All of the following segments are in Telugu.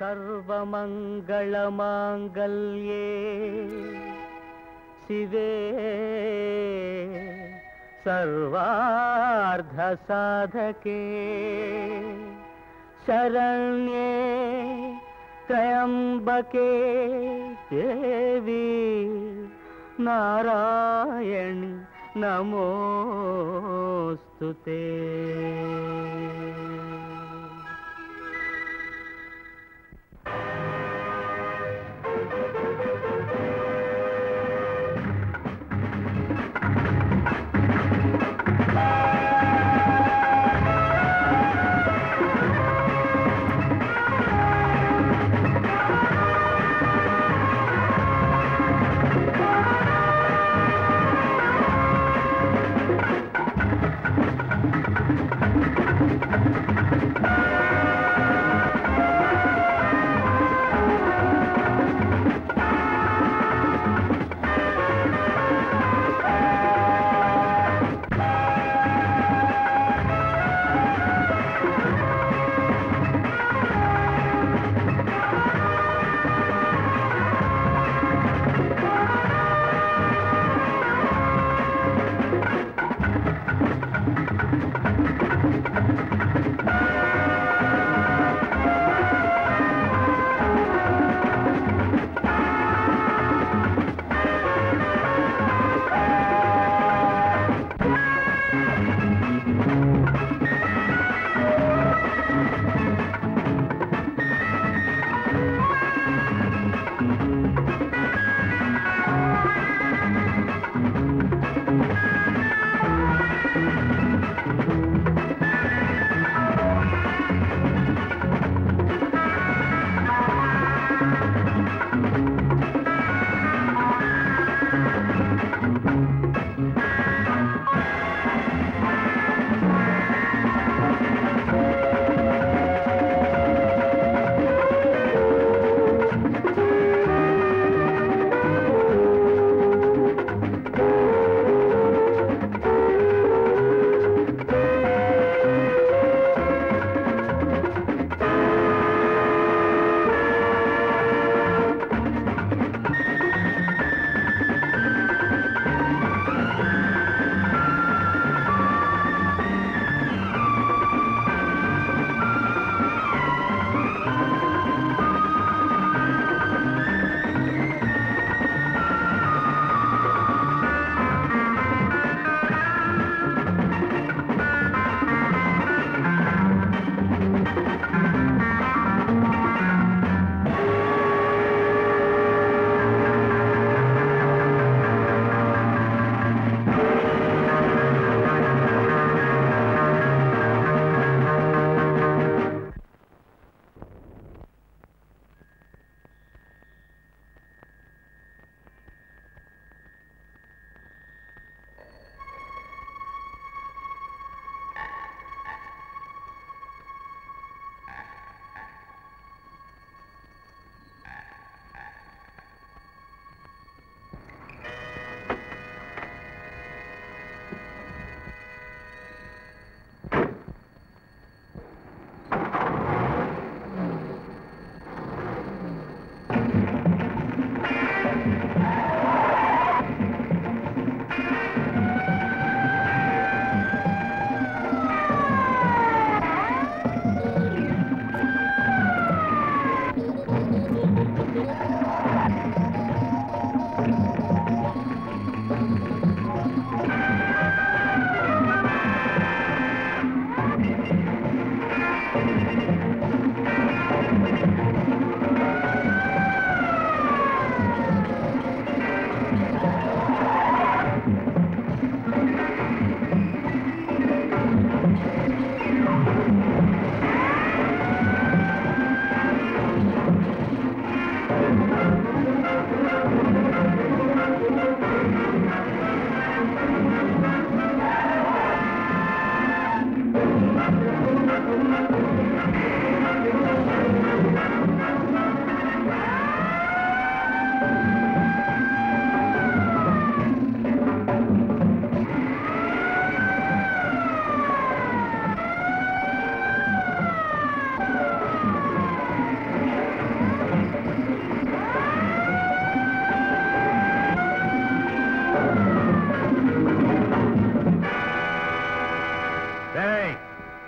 సర్వమంగళమాంగళ్యే శివే సర్వార్ధసాధకే శరణ్యే త్రయంబకే దేవి నారాయణి నమోస్తుతే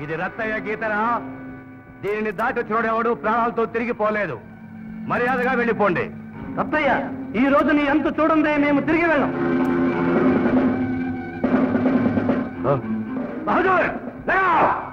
ఇది రత్తయ్య గీతరా దీనిని దాటి చూడేవాడు ప్రాణాలతో తిరిగి పోలేదు మర్యాదగా వెళ్ళిపోండి రత్తయ్య ఈ రోజు నీ ఎంత చూడందే మేము తిరిగి వెళ్ళాం బహదూర్ లేరా!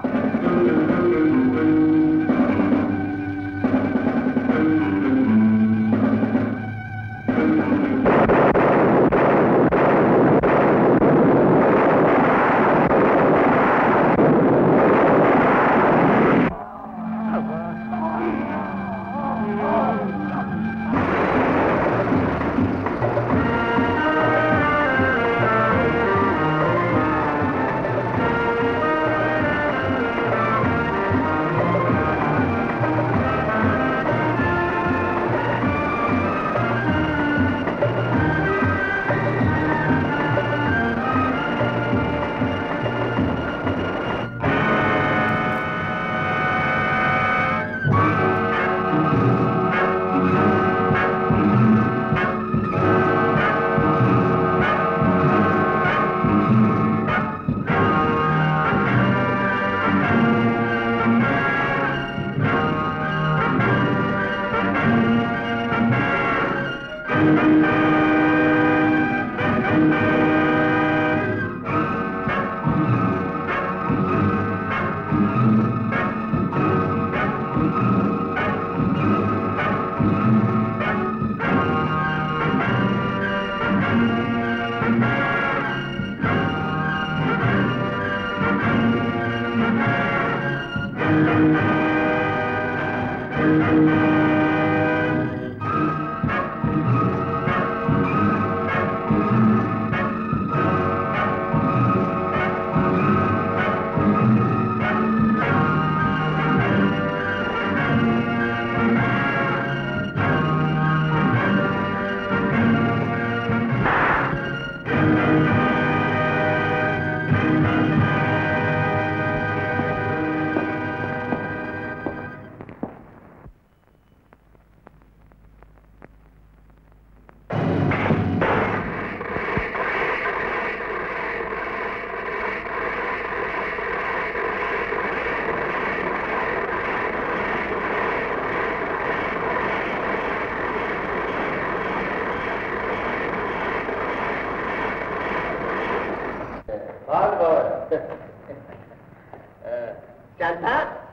శాంత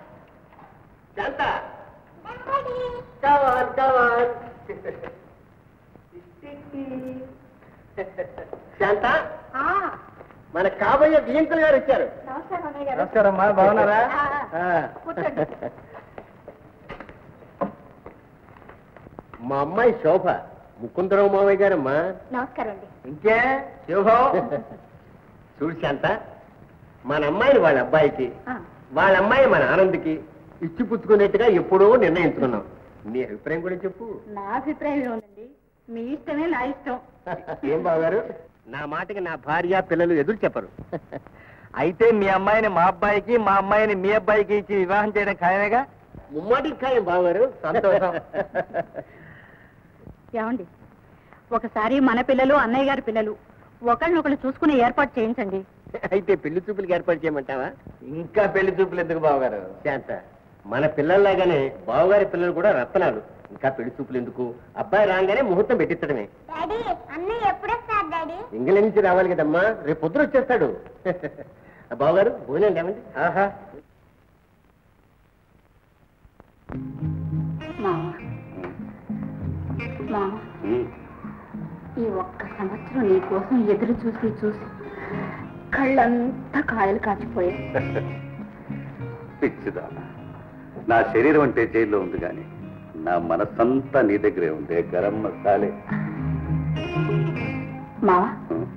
శాంత కమాన్ కమాన్ శాంత మన కాబోయే బియ్యంకులు గారు వచ్చారు నమస్కారం అమ్మా బాగున్నారా ఆ. కూర్చోండి. మా అమ్మాయి శోభ ముకుందరావు మావయ్య గారమ్మా నమస్కారం అండి ఇంకే శుభం చూడు శాంత మన అమ్మాయిని వాళ్ళ అబ్బాయికి ఆ, వాళ్ళ అమ్మాయి మన ఆనంద్కి ఇచ్చి పుచ్చుకునేట్టుగా ఎప్పుడో నిర్ణయించుకున్నాం నీ అభిప్రాయం కూడా చెప్పు నా అభిప్రాయం ఏముందండి మీ ఇష్టమే నా ఇష్టం ఏం బాగారు నా మాటకి నా భార్య పిల్లలు ఎదురు చెప్పరు అయితే మీ అమ్మాయిని మా అబ్బాయికి మా అమ్మాయిని మీ అబ్బాయికి ఇచ్చి వివాహం చేయడం ఖాయమేగా ముమ్మాటికి ఖాయం బాగారు సంతోషం. ఏమండి ఒకసారి మన పిల్లలు అన్నయ్య గారి పిల్లలు ఒకళ్ళనొకళ్ళు చూసుకునే ఏర్పాటు చేయించండి అయితే పెళ్లి చూపులకి ఏర్పాటు చేయమంటావా ఇంకా పెళ్లి చూపులు ఎందుకు బావగారు శాంత మన పిల్లల్లాగానే బావగారి పిల్లలు కూడా రత్నాలు ఇంకా పెళ్లి చూపులు ఎందుకు అబ్బాయి రాగానే ముహూర్తం పెట్టించడమే డాడీ అన్నయ్య ఎప్పుడు వస్తారు డాడీ ఇంగ్లాండ్ నుంచి రావాలి కదమ్మా రేపు పొద్దున వచ్చేస్తాడు బావగారు భోజనం లేవండి ఆహా మామ మామ ఈ ఒక్క సంవత్సరం నీ కోసం ఎదురు చూసి చూసి కళ్ళంతా కాయలు కాచిపోయాయి పిచ్చిదా నా శరీరం అంటే జైల్లో ఉంది కానీ నా మనసంతా నీ దగ్గరే ఉంది గరం మసాలే మావా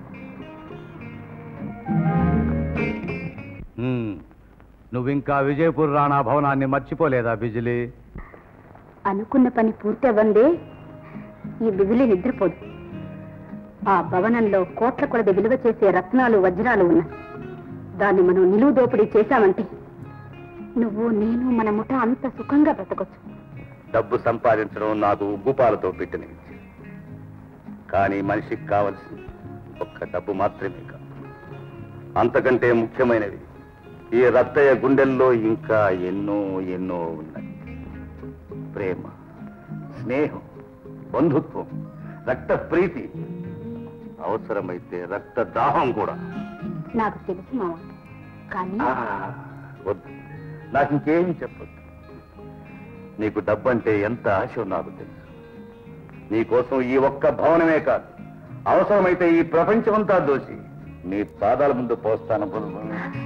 నువ్వింకా విజయపూర్ రాణా భవనాన్ని మర్చిపోలేదా బిజిలీ అనుకున్న పని పూర్తి అవ్వందే ఈ బిజిలీ నిద్రపోదు ఆ భవనంలో కోట్ల కొలది విలువ చేసే రత్నాలు వజ్రాలు ఉన్నాయి దాన్ని మనం నిలువు దోపిడీ చేశామంటే నువ్వు నేను మన ముఠ అంత సుఖంగా బ్రతకొచ్చు డబ్బు సంపాదించడం నాకు ఉగ్గుపాలతో పెట్టిన విద్య కానీ మనిషికి కావలసింది ఒక్క డబ్బు మాత్రమే కాదు అంతకంటే ముఖ్యమైనవి ఈ రత్తయ్య గుండెల్లో ఇంకా ఎన్నో ఎన్నో ఉన్నాయి ప్రేమ స్నేహం బంధుత్వం రక్త ప్రీతి అవసరమైతే రక్త దాహం కూడా నాకు తెలుసు మామ కానీ ఆ, వద్దు నాకు ఇంకేమీ చెప్పొద్దు నీకు డబ్బంటే ఎంత ఆశ నాకు తెలుసు నీకోసం ఈ ఒక్క భవనమే కాదు అవసరమైతే ఈ ప్రపంచమంతా దోసి నీ పాదాల ముందు పోస్తాను బుల్బుల్.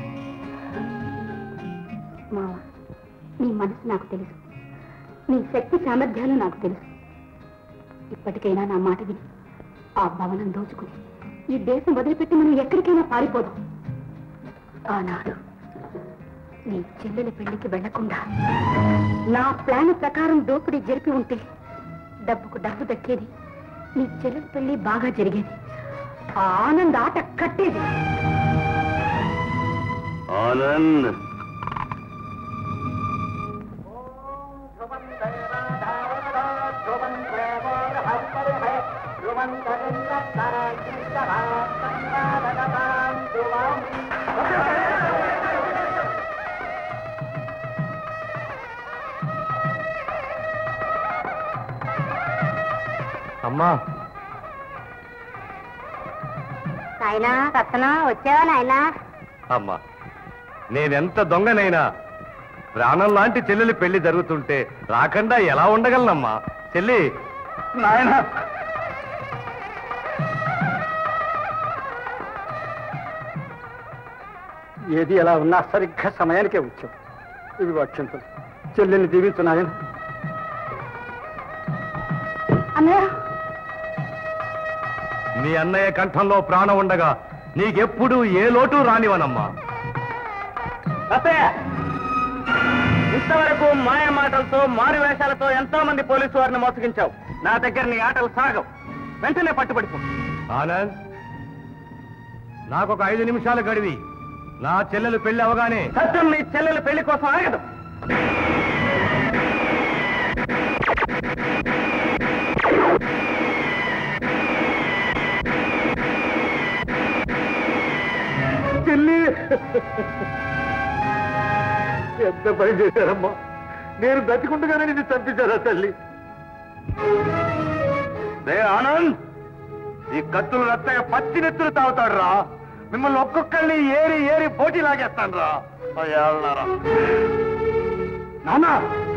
మామ నీ మనసు నాకు తెలుసు నీ శక్తి సామర్థ్యాలు నాకు తెలుసు ఇప్పటికైనా నా మాట విని ఆ భవనం దోచుకుని ఈ దేశం వదిలిపెట్టి మనం ఎక్కడికైనా పారిపోదాం ఆనాడు నీ చెల్లెలి పెళ్లికి వెళ్లకుండా నా ప్లాన్ ప్రకారం దోపిడీ జరిపి ఉంటే డబ్బుకు డబ్బు దక్కేది నీ చెల్లెలి పెళ్లి బాగా జరిగేది ఆ ఆనంద్ ఆట కట్టేది ఆనంద్ అమ్మా నాయనా రత్న వచ్చావా నాయనా అమ్మా నేనెంత దొంగనైనా ప్రాణం లాంటి చెల్లెలి పెళ్లి జరుగుతుంటే రాకుండా ఎలా ఉండగలనమ్మా చెల్లి నాయన ఏది ఎలా ఉన్నా సరిగ్గా సమయానికే వచ్చావు ఇవి అక్షంతలు చెల్లెల్ని దీవించు నాయన అన్నయ్య నీ అన్నయ్య కంఠంలో ప్రాణం ఉండగా నీకెప్పుడు ఏ లోటు రానివనమ్మా ఇంతవరకు మాయ మాటలతో మారు వేషాలతో ఎంతో మంది పోలీసు వారిని మోసగించావు నా దగ్గర నీ ఆటలు సాగవు వెంటనే పట్టుబడిపో ఆనంద్ నాకొక ఐదు నిమిషాలు గడివి నా చెల్లెలు పెళ్లి అవగానే సత్యం నీ చెల్లెల పెళ్లి కోసం ఆగదు చెల్లి ఎంత పని చేశారమ్మా నేను బతికుండగానే నిన్ను చంపించారా తల్లి రే ఆనంద్ ఈ కత్తులు రత్తయ్య పచ్చి నెత్తులు తాగుతాడు రా మిమ్మల్ని ఒక్కొక్కరిని ఏరి ఏరి పోటీ లాగేస్తాను రా నానా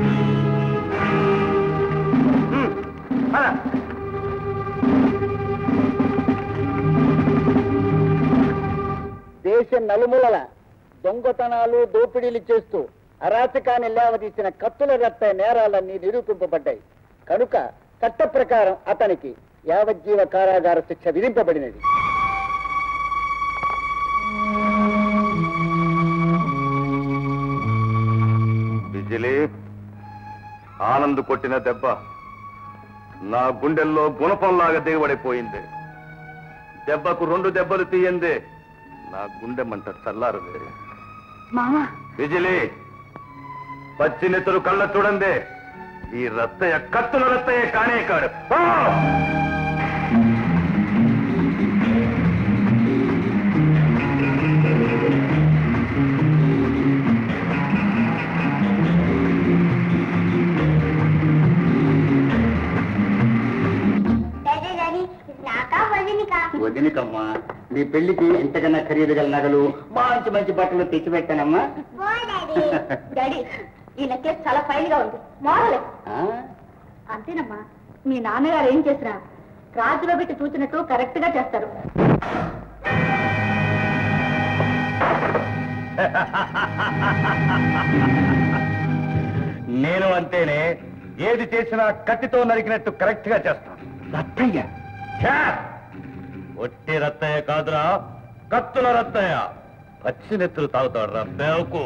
దేశ నలుమూలల దొంగతనాలు దోపిడీలు చేస్తూ అరాచకాన్ని లేవదీసిన కత్తుల రత్త నేరాలన్నీ నిరూపింపబడ్డాయి కనుక చట్ట ప్రకారం అతనికి యావజ్జీవ కారాగార శిక్ష విధింపబడినది బిజిలీ ఆనంద్ కొట్టిన దెబ్బ నా గుండెల్లో గుణపంలాగా దిగబడిపోయింది దెబ్బకు రెండు దెబ్బలు తీయందే నా గుండె మంట చల్లారదే మామా బిజిలీ పచ్చి నెత్తులు కళ్ళ చూడందే ఈ రత్తయ్య కత్తుల రత్తయ్య కానే కాడు ఆ! డాడీ డాడీ ఇది నాకా వదినికా వదినకమ్మా నీ పెళ్లికి ఎంతకన్నా ఖరీదు గల నగలు మంచి మంచి బట్టలు తెచ్చిపెట్టానమ్మా పో డాడీ డాడీ ఈ నెక్లెస్ చాలా ఫైన్ గా ఉంది మోడలే ఆ? అంతేనమ్మా మీ నాన్నగారు ఏం చేసినా రాజులో పెట్టి చూసినట్టు కరెక్ట్ గా చేస్తారు నేను అంతేనే ఏది చేసినా కత్తితో నరికినట్టు కరెక్ట్ గా చేస్తాను రత్తయ్య ఛా! ఒట్టి రత్తయ్య కాదురా కత్తుల రత్తయ్య పచ్చి నెత్తులు తాగుతాడు రా బేవకు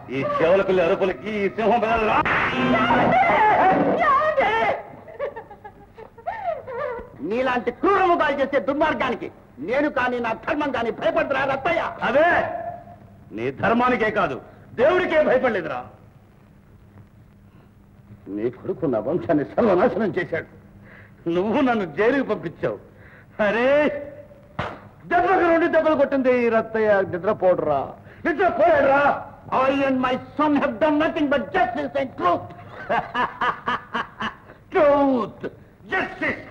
ఈ చెవులకుల్లి అరుపులకి ఈ సింహం పిల్లలు రా నీలాంటి క్రూరముగాలు చేసే దుర్మార్గానికి నేను కానీ నా ధర్మం కానీ భయపడరా రత్తయ్య అదే నీ ధర్మానికే కాదు దేవుడికే భయపడలేదురా నీ కొడుకు నా వంశాన్ని సర్వనాశనం చేశాడు నువ్వు నన్ను జైలుకి పంపించావు అరే దెబ్బకు రెండు దెబ్బలు కొట్టింది ఈ Rattaiah నిద్రపోడురా నిద్రపోయాడురా I and my son have done nothing but justice and truth. truth, justice.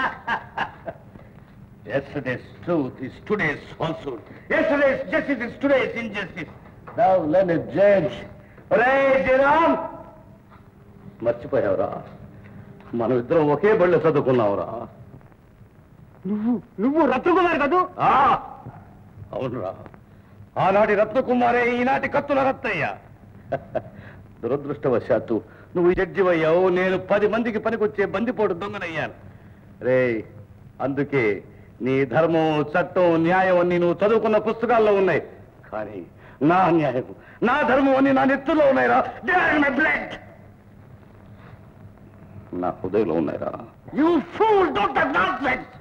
Yesterday's truth is today's falsehood. Yesterday's justice is today's injustice. Now let me judge. రే జయరామ్ మర్చిపోయావురా మనం ఇద్దరం ఒకే బళ్ళు చదువుకున్నావురా నువ్వు నువ్వు రత్తుకుమారు కదూ ఆ, అవునురా ఆనాటి రత్నకుమారే ఈనాటి కత్తుల రత్తయ్య దురదృష్టవశాత్తు నువ్వు జడ్జివయ్యావు నేను పది మందికి పనికొచ్చే బందిపోటు దొంగనయ్యాను రే అందుకే నీ ధర్మం చట్టం న్యాయం అన్ని నువ్వు చదువుకున్న పుస్తకాల్లో ఉన్నాయి కానీ నా న్యాయం నా ధర్మం అన్ని నా నెత్తుల్లో ఉన్నాయిరా బ్లడ్ నా హృదయంలో ఉన్నాయిరా you fool don't not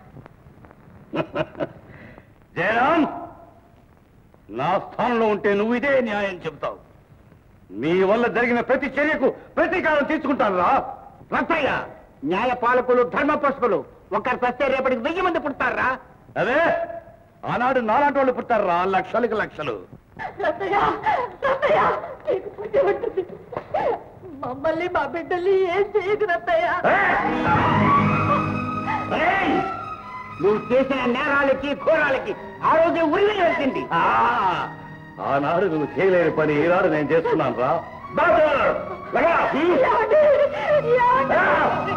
Jayaram నా స్థానంలో ఉంటే నువ్వు ఇదే న్యాయం చెబుతావు నీ వల్ల జరిగిన ప్రతి చర్యకు ప్రతీకారం తీసుకుంటాను రా రత్తయ్య న్యాయ పాలకులు ధర్మ పోషకులు ఒకరి సస్తే రేపటికి వెయ్యి మంది పుడతారా అదే ఆనాడు నాలాంటి వాళ్ళు పుట్టారు రా లక్షలకి లక్షలు మమ్మల్ని మా బిడ్డల్ని ఏం చేయదు రత్తయ్య ఏయ్! నువ్వు చేసిన నేరాలకి ఘోరాలకి ఆ రోజు ఉరివి వచ్చింది ఆ, ఆనాడు నువ్వు చేయలేని పని ఈనాడు నేను చేస్తున్నాను రా బాబు, లగా. ఆ!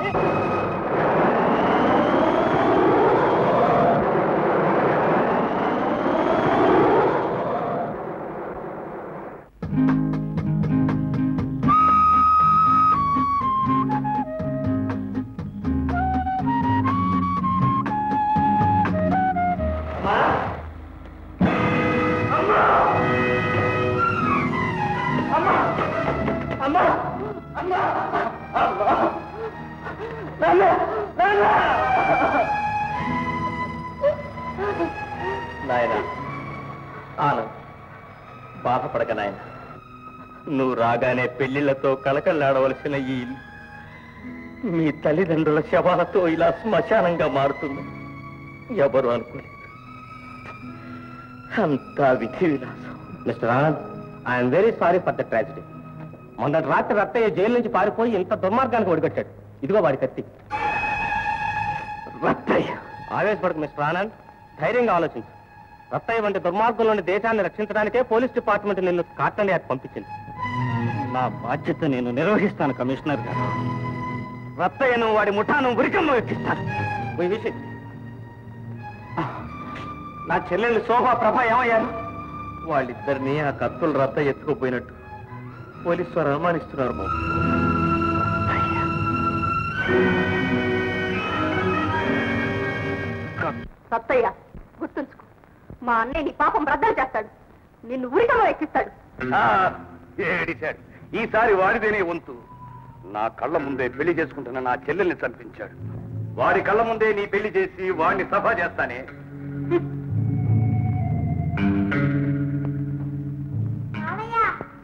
నాయన ఆనంద్ బాధపడక నాయన నువ్వు రాగానే పెళ్లిళ్లతో కలకల్లాడవలసిన ఈ ఇల్లు మీ తల్లిదండ్రుల శవాలతో ఇలా శ్మశానంగా మారుతుంది ఎవరు అనుకోలేదు అంతా విధి విలాసం mister Anand I'm very sorry for the tragedy మొన్నటి రాత్రి రత్తయ్య జైలు నుంచి పారిపోయి ఇంత దుర్మార్గానికి ఒడిగట్టాడు ఇదిగో వాడి కత్తి రత్తయ్య ఆవేశపడకు మిస్టర్ ఆనంద్ ధైర్యంగా ఆలోచించు రత్తయ్య వంటి దుర్మార్గులను దేశాన్ని రక్షించడానికే పోలీస్ డిపార్ట్మెంట్ నిన్ను స్కాట్లాండ్ యార్డ్ పంపించింది నా బాధ్యత నేను నిర్వహిస్తాను కమిషనర్ గారు రత్తయ్యను వాడి ముఠాను ఉరికమ్మ ఎక్కిస్తాను ఈ విషయం నా చెల్లెళ్ళు శోభా ప్రభ ఏమయ్యారు వాళ్ళిద్దరిని ఆ కత్తులు రత్త ఎత్తుకుపోయినట్టు పోలీసు వారు అనుమానిస్తున్నారు బాబు సత్తయ్య గుర్తుంచుకో మా అన్నయ్య నీ పాపం రద్దలు చేస్తాడు నిన్ను ఉరికలో ఎక్కిస్తాడు ఆ, ఏడిశాడు ఈసారి వాడిదేనే వంతు నా కళ్ళ ముందే పెళ్లి చేసుకుంటున్న నా చెల్లెల్ని చంపించాడు వాడి కళ్ళ ముందే నీ పెళ్లి చేసి వాడిని సభ చేస్తానే మామయ్య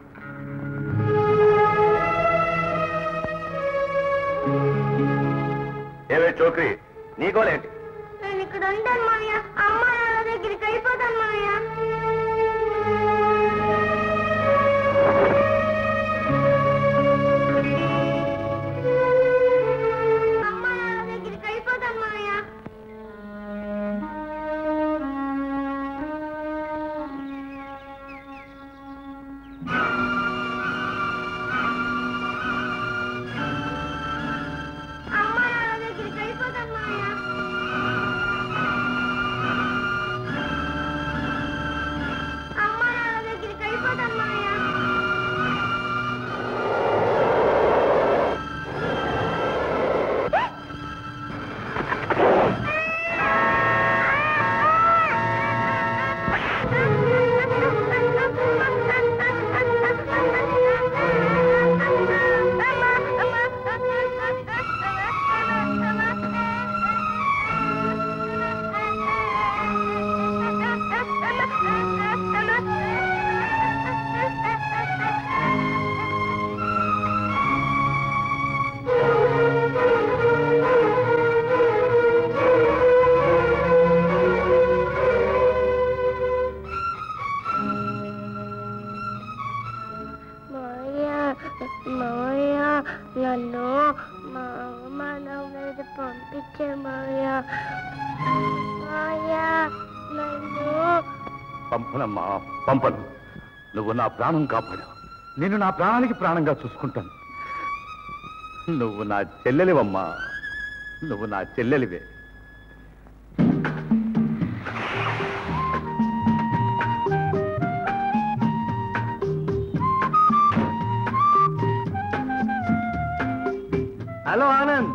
ఏవే చోకరి నీకోలేంటి నేను ఇక్కడ ఉంటాను మామయ్య అమ్మ నాన్న దగ్గరికి వెళ్ళిపోతాను మామయ్య అమ్మ నాన్న దగ్గరికి వెళ్ళిపోతాను మామయ్య అమ్మ నాన్న దగ్గరికి వెళ్ళిపోతాను మామయ్య మావయ్య నన్ను మా అమ్మ నా మీద పంపించే మావయ్య మావయ్య నన్ను పంపనమ్మా పంపను నువ్వు నా ప్రాణం కాపాడావు నేను నా ప్రాణానికి ప్రాణంగా చూసుకుంటాను నువ్వు నా చెల్లెలివమ్మా నువ్వు నా చెల్లెలివే హలో ఆనంద్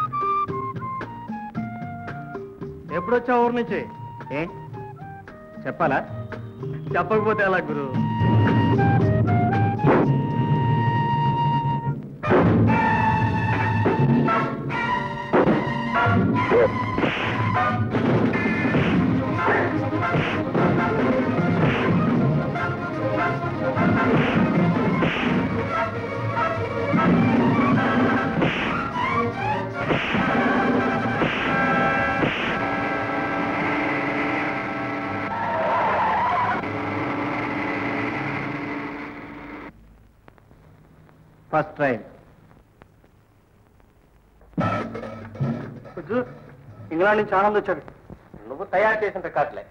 ఎప్పుడు వచ్చావు ఊరు నుంచి ఏ చెప్పాలా చెప్పకపోతే ఎలా గురు ఫస్ట్ ట్రైన్ ఇంగ్లాండ్ నుంచి ఆనంద్ వచ్చాడు నువ్వు తయారు చేసిన రికార్డులే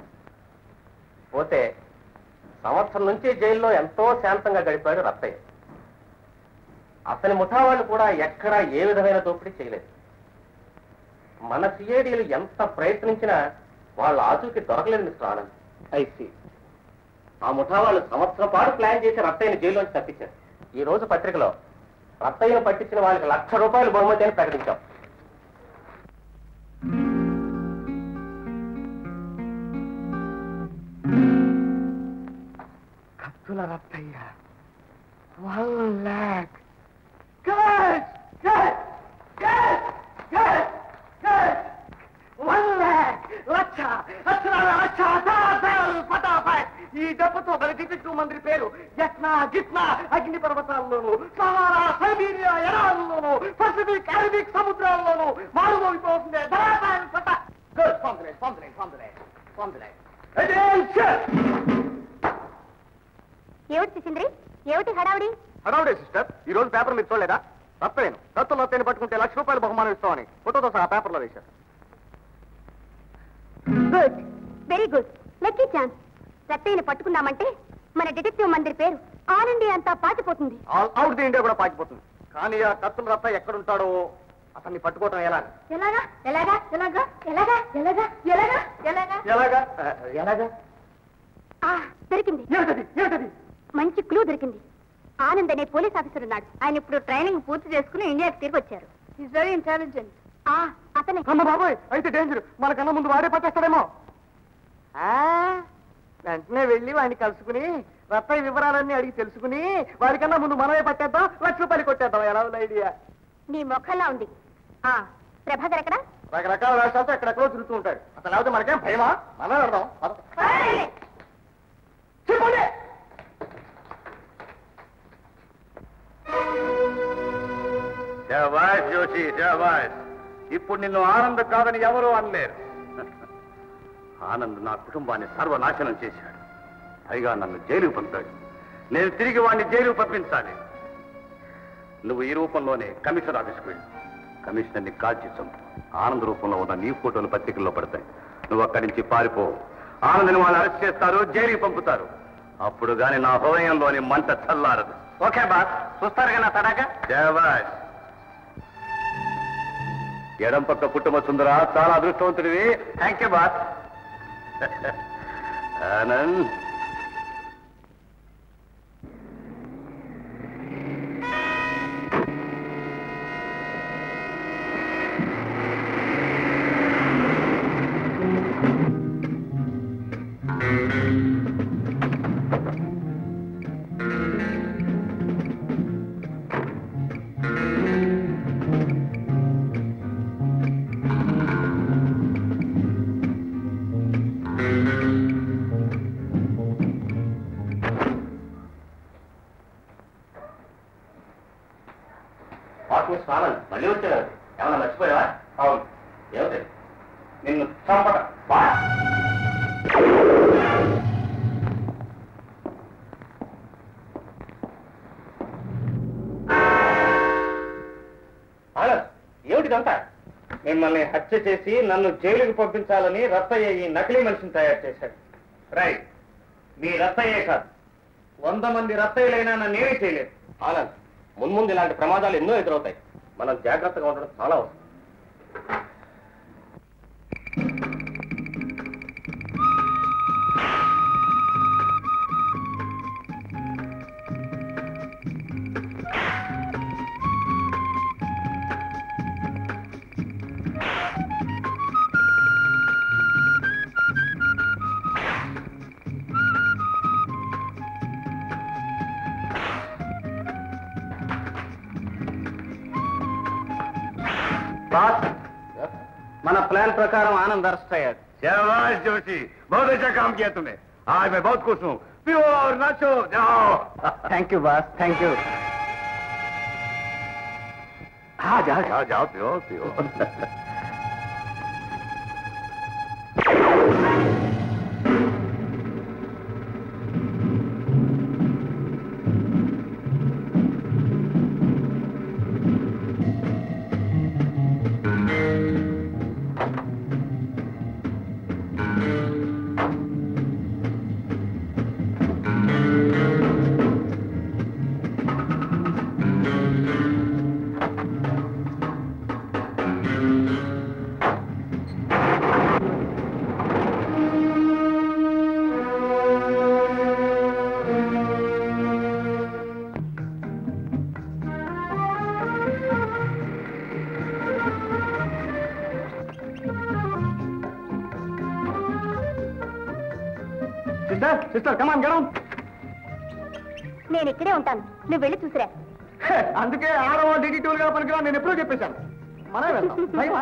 పోతే సంవత్సరం నుంచి జైల్లో ఎంతో శాంతంగా గడిపాడు రత్తయ్య అతని ముఠా వాళ్ళు కూడా ఎక్కడా ఏ విధమైన దోపిడీ చేయలేదు మన సిఐడీలు ఎంత ప్రయత్నించినా వాళ్ళ ఆచూకి దొరకలేదు మిస్టర్ ఆనంద్ ఐసి ఆ ముఠా వాళ్ళు సంవత్సరం పాటు ప్లాన్ చేసి రత్తయ్యని జైల్లోంచి తప్పించారు ఈ రోజు పత్రికలో రత్తయ్యను పట్టించిన వాళ్ళకి లక్ష రూపాయలు బహుమతి అని ప్రకటించాం కత్తుల రత్తయ్య వన్ ల్యాక్ వన్ ల్యాక్ లక్ష లక్షల లక్ష ఫటాఫట్ ఈ డబ్బుతో మన డిటెక్టివ్ మంత్రి పేరు యత్నా గిత్నా అగ్ని పర్వతాల్లోను సహారా సైబీరియా ఎడాల్లోను పసిఫిక్ అరబిక్ సముద్రాల్లోను మారుమోగిపోతుంది ధరాపాయలు పట్ట గుడ్ పందులే పందులే పందులే పందులే ఏమిటి సిసింద్రి ఏమిటి హడావిడి హడావుడే సిస్టర్ ఈ రోజు పేపర్ మీరు చూడలేదా రత్తలేను రత్తలు రత్తని పట్టుకుంటే లక్ష రూపాయలు బహుమానం ఇస్తామని ఫోటోతో సహా పేపర్లో వేశారు good very good lucky chance రత్తయ్యని పట్టుకున్నామంటే మన డిటెక్టివ్ మందిర్ పేరు ఆల్ ఇండియా అంతా పాతిపోతుంది అవుట్ ది ఇండియా కూడా పాకిపోతుంది కానీ ఆ కత్తుల రత్త ఎక్కడుంటాడో అతన్ని పట్టుకోవటం ఎలా ఎలాగా ఎలాగా ఎలాగా ఎలాగా ఎలాగా ఎలాగా ఎలాగా ఎలాగా ఎలాగా ఆ, దొరికింది ఏమిటది ఏమిటది మంచి క్లూ దొరికింది ఆనంద్ అనే పోలీస్ ఆఫీసర్ ఉన్నాడు ఆయన ఇప్పుడు ట్రైనింగ్ పూర్తి చేసుకుని ఇండియాకి తిరిగి వచ్చారు ఈజ్ వెరీ ఇంటెలిజెంట్ అతనే అమ్మ బాబోయ్ అయితే డేంజర్ మనకన్నా ముందు వాడే పట్టేస్తాడేమో వెంటనే వెళ్ళి వాడిని కలుసుకుని రత్తయ్య వివరాలన్నీ అడిగి తెలుసుకుని వాడికన్నా ముందు మనమే పట్టేద్దాం లక్ష రూపాయలు కొట్టేద్దాం ఎలా ఉంది ఐడియా నీ మొఖంలా ఉంది ఆ ప్రభాకర్ ఎక్కడ రకరకాల వేషాలతో ఎక్కడెక్కడో తిరుగుతూ ఉంటాడు అసలు లేకపోతే మనకేం భయమా మనం వెళ్దాం పద. చెప్పండి శాబాష్ జోషి శాబాష్ ఇప్పుడు నిన్ను ఆనంద్ కాదని ఎవరూ అనలేరు ఆనంద్ నా కుటుంబాన్ని సర్వనాశనం చేశాడు పైగా నన్ను జైలుకు పంపాడు నేను తిరిగి వాడిని జైలుకు పంపించాలి నువ్వు ఈ రూపంలోనే కమిషనర్ ఆఫీస్కి వెళ్ళు కమిషనర్ని కాల్చి చంపు ఆనంద్ రూపంలో ఉన్న నీ ఫోటోలు పత్రికల్లో పడతాయి నువ్వు అక్కడి నుంచి పారిపో ఆనందని వాళ్ళు అరెస్ట్ చేస్తారు జైలుకి పంపుతారు అప్పుడు గాని నా హృదయంలోని మంట చల్లారదు ఓకే బాస్ చూస్తారు కదా తడాక శాబాష్ ఎడం పక్క కుటుంబ సుందర చాలా అదృష్టవంతుడివి థ్యాంక్ యూ బాస్ ఆనంద్ వాటిని స్నానం మళ్ళీ వచ్చాడు ఏమన్నా మర్చిపోయావా అవును ఏమిటి నిన్ను చంపట వా. ఆనంద్ ఏమిటిదంతా మిమ్మల్ని హత్య చేసి నన్ను జైలుకి పంపించాలని రత్తయ్య ఈ నకిలీ మనిషిని తయారు చేశాడు రైట్ మీ రత్తయ్యే కాదు వంద మంది రత్తయ్యలైనా నన్ను ఏమీ చేయలేదు ఆనంద్ మున్ముందు ఇలాంటి ప్రమాదాలు ఎన్నో ఎదురవుతాయి మనం జాగ్రత్తగా ఉండడం చాలా అవసరం బాస్ మన ప్లాన్ ప్రకారం ఆనంద్ అరెస్ట్ అయ్యాడు शाबाश जोशी बहुत अच्छा काम किया तुमने आज मैं बहुत खुश हूँ पियो और नाचो जाओ thank you boss thank you हाँ जाओ जाओ जाओ पियो पियो సిస్టర్ సిస్టర్ కమాన్ గడం నేను ఇక్కడే ఉంటాను నువ్వు వెళ్ళి చూసిరా అందుకే ఆడవ డిటెక్టివ్ గా పనికిరా నేను ఎప్పుడూ చెప్పేశాను మనమే వెళ్దాం భయమా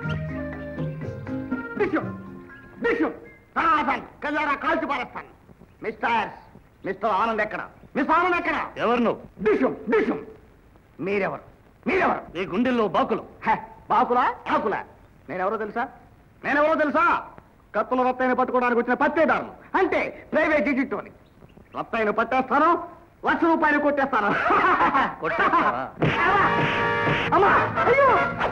డిష్యూ డిష్యూ సనాతన్ కళ్యాణ కాల్చి పారేస్తాను మిస్టర్ మిస్టర్ ఆనంద్ ఎక్కడ మిస్ ఆనంద్ ఎక్కడ ఎవరు నువ్వు డిష్యూ డిష్యూ మీరెవరు మీరెవరు ఈ గుండెల్లో బాకులు హే, బాకులా ఆకులా నేనెవరో తెలుసా నేనెవరో తెలుసా కత్తుల రత్తయ్యను పట్టుకోవడానికి వచ్చిన పత్తేదారులు అంటే ప్రైవేట్ డిజిట్ అని రత్తయ్యను పట్టేస్తాను లక్ష రూపాయలు కొట్టేస్తాను కొట్టేస్తావా? అమ్మా అయ్యో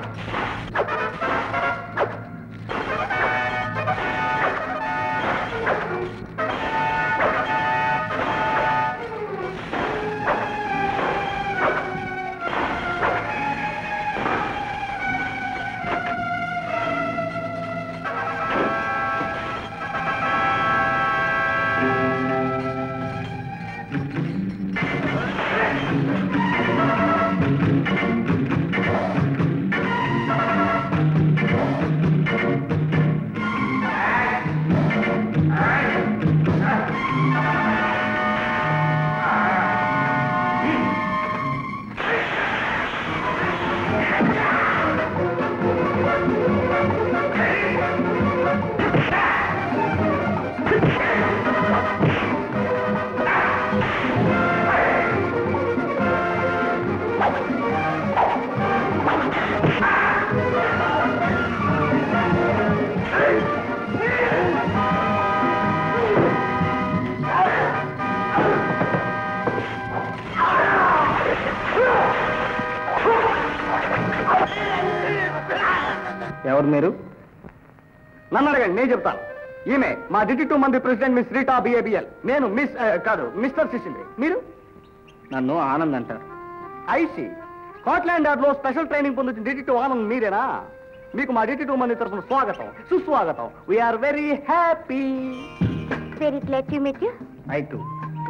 ఎవరు మీరు నన్ను అడగండి నేను చెప్తాను ఈమె మా డిటెక్టివ్ మంది ప్రెసిడెంట్ మిస్ రీటా బిఏబిఎల్ నేను మిస్ ఆ, కాదు మిస్టర్ సిసింది మీరు నన్ను ఆనంద్ అంటారు ఐసి స్కాట్లాండ్ యార్డ్ లో స్పెషల్ ట్రైనింగ్ పొందించిన డిటెక్టివ్ ఆనంద్ మీరేనా మీకు మా డిటెక్టివ్ మంది తరఫున స్వాగతం సుస్వాగతం we're very happy very glad to meet you I టు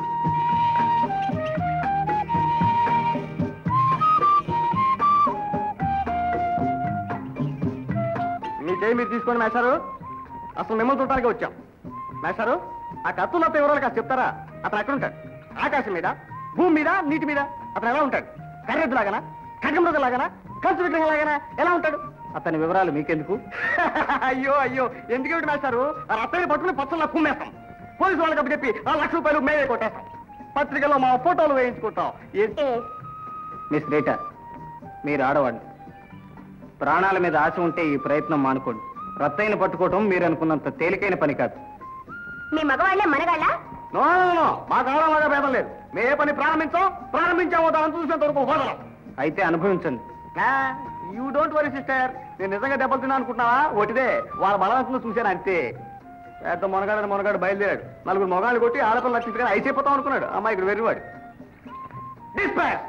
మీ చేయి మీరు తీసుకొని మేషారు అసలు మిమ్మల్ని చూడటానికి వచ్చాం మేషారు ఆ కత్తులతో వివరాలు కాస్త చెప్తారా అతను ఎక్కడ ఉంటాడు ఆకాశం మీద భూమి మీద నీటి మీద అతను ఎలా ఉంటాడు కర్రెద్దు లాగానా ఖడ్గమృగం లాగానా కంచు విగ్రహం లాగానా ఎలా ఉంటాడు అతని వివరాలు మీకెందుకు అయ్యో అయ్యో ఎందుకేమిటి మేస్తారు ఆ రత్తని పట్టుకుని పచ్చల్లో కుమ్మేస్తాం పోలీసు వాళ్ళకి చెప్పి ఆ లక్ష రూపాయలు మేమే కొట్టేస్తాం పత్రికలో మా ఫోటోలు వేయించుకుంటాం ఏ- మిస్ రేటా మీరు ఆడవాళ్ళు ప్రాణాల మీద ఆశ ఉంటే ఈ ప్రయత్నం మానుకోండి రత్తయ్యను పట్టుకోవటం మీరు అనుకున్నంత తేలికైన పని కాదు మీ మగవాళ్ళే మనగాళ్ళ నో నో, నో మాకు ఆడవాళ్ళ భేదం లేదు మేము ఏ పని ప్రారంభించాం ప్రారంభించామో దాన్ని చూసినంత వరకు వదలం అయితే అనుభవించండి ఆ, యూ డోంట్ వరీ సిస్టర్ నేను నిజంగా దెబ్బలు తిన్నా అనుకుంటున్నావా ఒకటిదే వాళ్ళ బలవంతంలో చూశాను అంతే పెద్ద మునగాడు మునగాడు బయలుదేరాడు నలుగురు మొగాళ్ళు కొట్టి ఆడపిల్ల నచ్చింది ఐస్ అయిపోతాం అనుకున్నాడు అమ్మాయి ఇక్కడ వెర్రివాడు డిస్పాచ్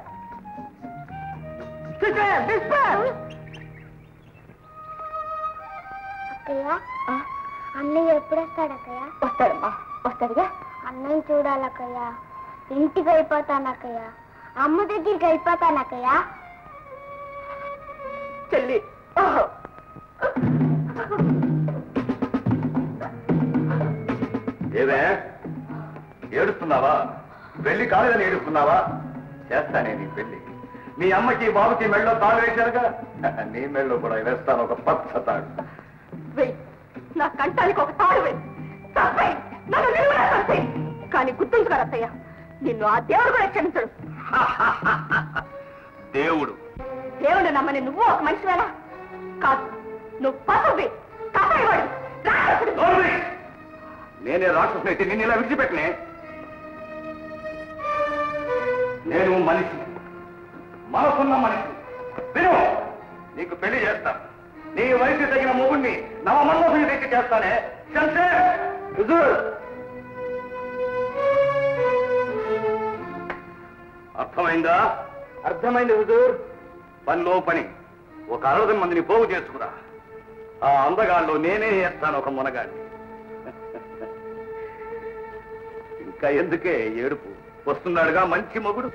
సిస్టర్ డిస్పాచ్ అక్కయ్య అన్నయ్య ఎప్పుడు వస్తాడు అక్కయ్య వస్తాడమ్మా వస్తాడుగా అన్నయ్య చూడాలక్కయ్య ఇంటికి వెళ్ళిపోతాను అక్కయ్య అమ్మ దగ్గరికి వెళ్ళిపోతాను అక్కయ్య చెల్లి ఏమే ఏడుస్తున్నావా పెళ్లి కాలేదని ఏడుస్తున్నావా చేస్తానే నీ పెళ్లి మీ అమ్మకి బాబుకి మెళ్ళో తాడు వేశారుగా నీ మెళ్ళో కూడా వేస్తాను ఒక పచ్చ తాడు వెయ్యి నా కంటానికి ఒక తాడు వెయ్యి చంపేయ్. నన్ను నిలువునా చంపేయ్. కానీ గుర్తుంచుకోరు అత్తయ్య నిన్ను ఆ దేవుడు కూడా క్షమించడు దేవుడు దేవుడు నమ్మని నువ్వు ఒక మనిషివేనా కాదు నువ్వు పసువి కసాయివాడు రాక్షసుడు. నోర్మి! నేనే రాక్షసునైతే నిన్ను ఇలా విడిచిపెట్టనే నేను మనిషి మనసున్న మనిషి విను నీకు పెళ్లి చేస్తా నీ వయసు తగిన మొగుడిని నవ మన్మోహుని తెచ్చి చేస్తానే శంషేర్, హుజూర్. అర్థమైందా అర్థమైంది హుజూర్ పనిలో పని ఒక అరవై మందిని పోగు చేసుకురా ఆ అందగాళ్ళు నేనే చేస్తాను ఒక మునగాడిని ఇంకా ఎందుకే ఏడుపు వస్తున్నాడుగా మంచి మొగుడు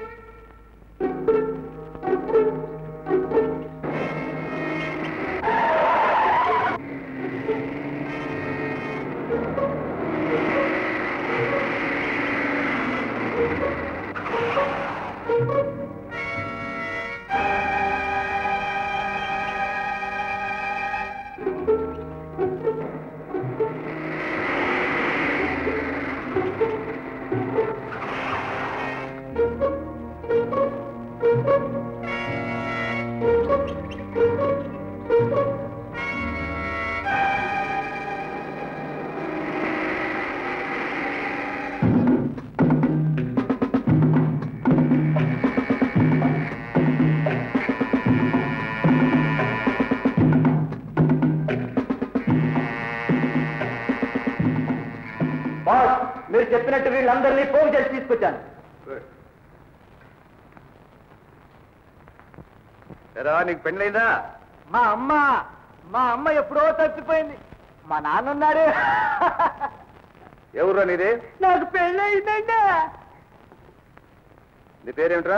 బాస్ మీరు చెప్పినట్టు వీళ్ళందరినీ పోగు చేసి తీసుకొచ్చాను ఎరా నీకు పెళ్ళైందా మా అమ్మ మా అమ్మ ఎప్పుడో చచ్చిపోయింది మా నాన్న ఉన్నారు ఎవరురా నీది నాకు పెళ్ళయిందండి నీ పేరేమిట్రా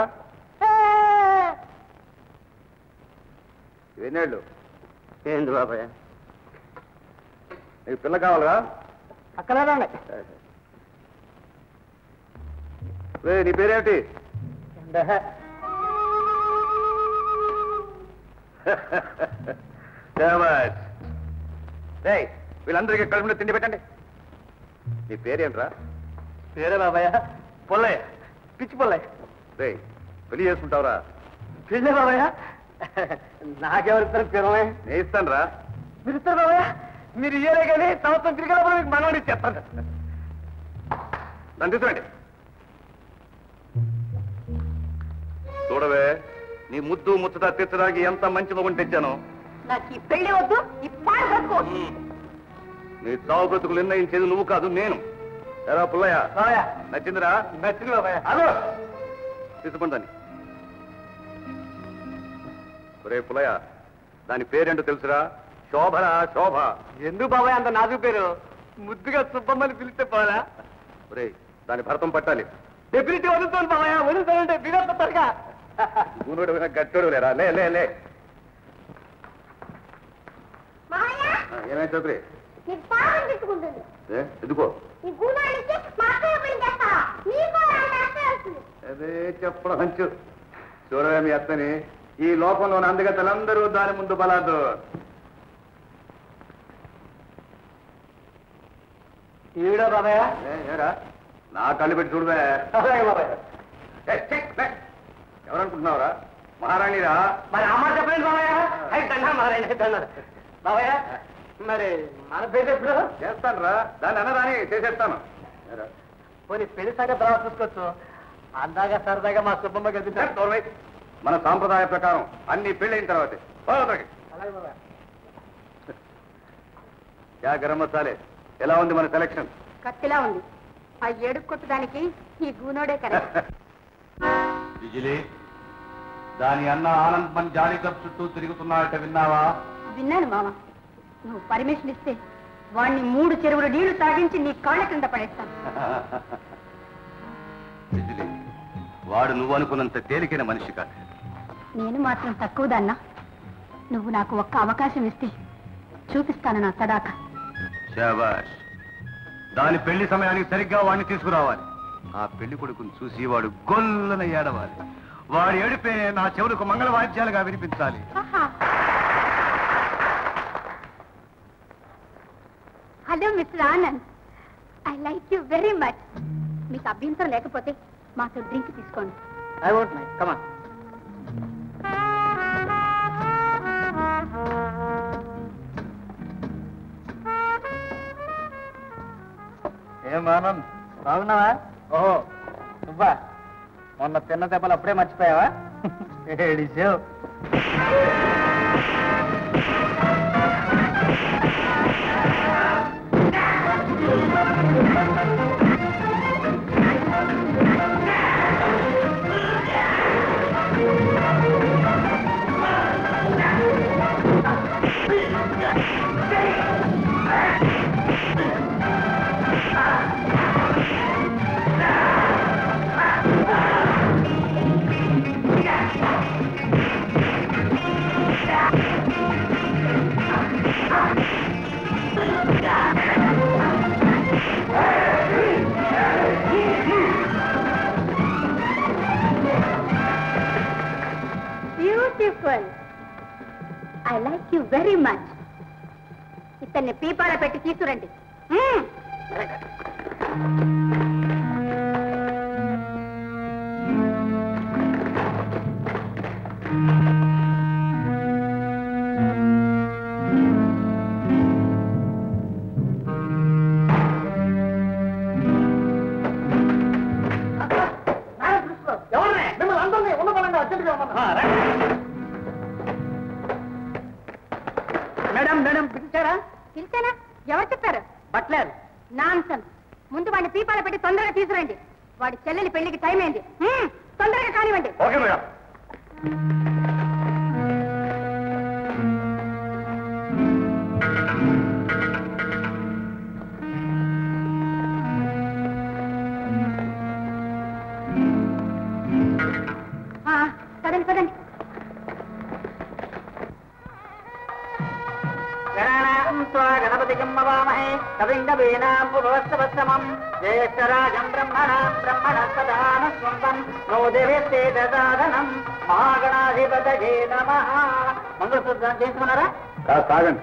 ఎన్నేళ్ళు ఏంది బాబాయ్ నీకు పిల్ల కావాలా అక్కడ రే నీ పేరేమిటి శాబాష్. రేయ్, వీళ్ళందరికీ కడుపులో తిండి పెట్టండి నీ పేరేంట్రా పేరే బాబాయ్ పొల్లయ్య పిచ్చి పొల్లయ్య రే పెళ్లి చేసుకుంటావురా పెళ్ళే బాబాయ్ నాకెవరిస్తారు పిల్లమే నేను ఇస్తాను రా మీరు ఇస్తారు బాబాయ్ మీరు ఇయ్యలే కానీ సంవత్సరం తిరిగినప్పుడు మీకు మనవాడి చెప్తాను నన్ను తీసుకురండి చూడవే నీ ముద్దు ముచ్చట తెచ్చడానికి ఎంత మంచి మగుని తెచ్చాను నాకు ఈ పెళ్లి వద్దు ఈ పాడు బతుకు నీ చావు బ్రతుకులు నిర్ణయించేది నువ్వు కాదు నేను ఎరా పుల్లయ్య బాబాయ్ నచ్చిందిరా నచ్చింది బాబాయ్ హలో తీసుకుంటాను ఒరే పుల్లయ్య దాని పేరేంటో తెలుసురా శోభరా శోభ ఎందుకు బాబాయ్ అంత నాజు పేరు ముద్దుగా సుబ్బమ్మని పిలిస్తే పోలా ఒరే దాని భరతం పట్టాలి డెఫినెట్ వదులుతాను బాబాయ్ వదులుతానంటే వినోద్ త్వరగా గూనుడు గట్టోడు లేరా లే లే లే మామయ్య ఆ, ఏమైంది చౌదరి నీకు పాపం తిట్టుకుంటుంది ఏ ఎందుకో ఈ గుణానికి మా అక్కయ్య పెళ్లి చేస్తావా నీకు అలాంటి అక్క వస్తుంది అదే చెప్పడం హంచు చూడవే మీ అత్తని ఈ లోకంలోని అందగతలందరూ దాని ముందు బలాదు ఈవిడ బాబాయ్ ఏ, ఏరా నా కళ్ళు పెట్టి చూడవే అలాగే బాబాయ్ ఏ, ఛీ, లే. ఎవరనుకుంటున్నావురా మహారాణిరా మరి అమ్మ చెప్పలేదు బాబాయ్ అయితే దండ మారాయన దండ బాబాయ్ మరి మన పేరు ఎప్పుడు చేస్తాను రా దాన్ని అనరాని చేసేస్తాను ఏరా, పోనీ పెళ్లి సంగతి తర్వాత చూసుకోవచ్చు అందాక సరదాగా మా సుబ్బమ్మ ఏ, కల్పించారు దూరమై. మన సాంప్రదాయ ప్రకారం అన్ని పెళ్ళైన తర్వాతే పోవతలకి. యా గరం మసాలే ఎలా ఉంది మన సెలక్షన్ కత్తిలా ఉంది ఆ ఏడు కొట్టడానికి ఈ గూనోడే కరెక్ట్ బిజిలీ దాని అన్న ఆనంద్ మన జాలి కప్ చుట్టూ తిరుగుతున్నాడట విన్నావా విన్నాను మామ నువ్వు పర్మిషన్ ఇస్తే వాణ్ణి మూడు చెరువులు నీళ్లు తాగించి నీ కాళ్ళ కింద పడేస్తాను బిజిలీ వాడు నువ్వు అనుకున్నంత తేలికైన మనిషి కాదు నేను మాత్రం తక్కువదన్నా నువ్వు నాకు ఒక్క అవకాశం ఇస్తే చూపిస్తాను నా తడాక శాబాష్ దాని పెళ్లి సమయానికి సరిగ్గా వాడిని తీసుకురావాలి ఆ పెళ్లి కొడుకుని చూసి వాడు గొల్లన ఏడవాలి వాడి ఏడిపే నా చెవులకు మంగళ వాద్యాలుగా వినిపించాలి hello mister Anand I like you very much మీకు అభ్యంతరం లేకపోతే మాతో డ్రింక్ తీసుకోండి ఐ వోంట్ మై కమాన్ ఏం ఆనంద్ బాగున్నావా ఓహో నువ్వా మొన్న తిన్న దెబ్బలు అప్పుడే మర్చిపోయావా ఏడిసావు beautiful I like you very much ఇతన్ని పీపాల పెట్టి తీసుకురండి మ్మ్. మిమ్మల్ని అందరినీ ఉండమనండి అర్జెంట్గా మేడం మేడం పిలిచారా పిలిచానా ఎవరు చెప్పారు బట్లర్ నాన్సన్ ముందు వాడిని పీపాల పెట్టి తొందరగా తీసుకురండి వాడి చెల్లెలి పెళ్లికి టైం అయింది మ్మ్. తొందరగా కానివ్వండి ఓకే మేడం ఆ, పదండి పదండి గణానాం త్వా గణపతికం మవామహే కవింగ వీణాం ఉపవస్తవస్తమం జ్యేష్ఠరాజం బ్రహ్మణాం బ్రహ్మణస్పదాన స్వంతం నో దేవేస్తే దదాదనం మహాగణాధిపతయే నమః మంగళసూత్రం చేసుకున్నారా కాదు తాగండి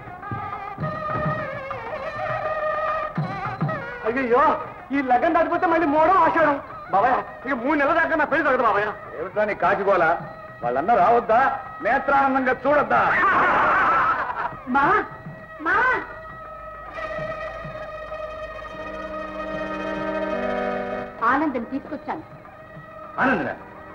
అయ్యో ఈ లగ్గం దాటిపోతే మళ్ళీ మూడో ఆషాఢం బాబాయ్ ఇక మూడు నెలల దాకా నా పెళ్లి తగ్గదు బాబాయ్ ఏమిటా నీ కాచిగోలా వాళ్ళన్నా రావద్దా నేత్రానందంగా చూడొద్దా మా మా ఆనందం తీసుకొచ్చాను ఆనందరా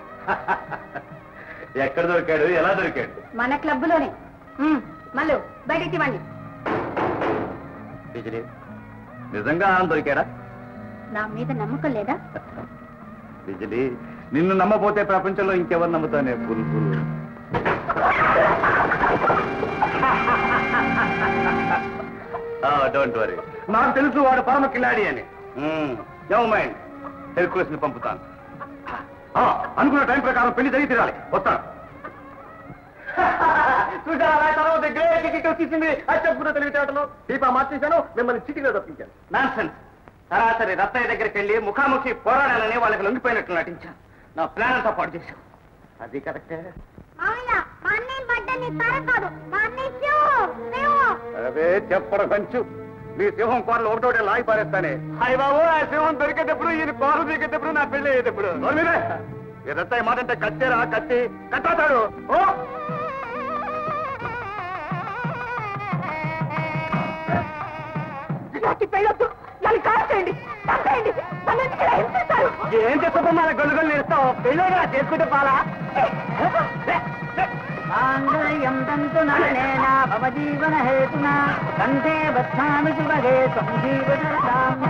ఎక్కడ దొరికాడు ఎలా దొరికాడు మన క్లబ్లోనే మ్మ్. మళ్ళు బయటికి ఇవ్వండి బిజిలీ నిజంగా ఆనంద్ దొరికాడా నా మీద నమ్మకం లేదా బిజిలీ నిన్ను నమ్మపోతే ప్రపంచంలో ఇంకెవరు నమ్ముతానే బుల్బుల్ డోంట్ వరీ నాకు తెలుసు వాడు పరమ కిలాడి అని నెవర్ మైండ్ హెర్కులస్ ని పంపుతాను ఆ, అనుకున్న టైం ప్రకారం పెళ్లి జరిగి తీరాలి వస్తాను చూసారా తర్వాత గ్రేట్ కిక్ తీసింది అచ్చప్పుడు తెలివితేటలు దీపా మార్చేశాను మిమ్మల్ని చిటిలో తప్పించాను నాన్సెన్స్ సరాసరి రత్తయ్య దగ్గరికి వెళ్ళి ముఖాముఖి పోరాడాలని వాళ్ళకి లొంగిపోయినట్లు నటించాను నా ప్లాన్ అంతా పాటు చేశాను అది కరెక్టే మామయ్య మా అన్నయ్య బట్టని తర కాదు మా అన్నయ్య సింహం, సింహం. అదే చెప్పడం కంచు మీ సింహం కోరలు ఒకటోటే లాగి పారేస్తానే హాయ్ బాబు ఆ సింహం దొరికేటప్పుడు ఈయన కోరు దొరికేటప్పుడు నా పెళ్లి అయ్యేటప్పుడు ఇదంతా మాట అంటే కత్తేరా కత్తి కట్టాతాడు ఓ ఇలాంటి పెళ్ళొద్దు నన్ను కాల్చేయండి చంపేయండి నన్ను ఎందుకు ఇలా హింసిస్తారు? ఏం చెప్పదు మన గొలుగొలు ఇస్తావు పెళ్ళగా చేసుకుంటే పాలా తంతు నళనేనా భవజీవన హేతునా కంఠే బధ్నామి శుభగే సంజీవన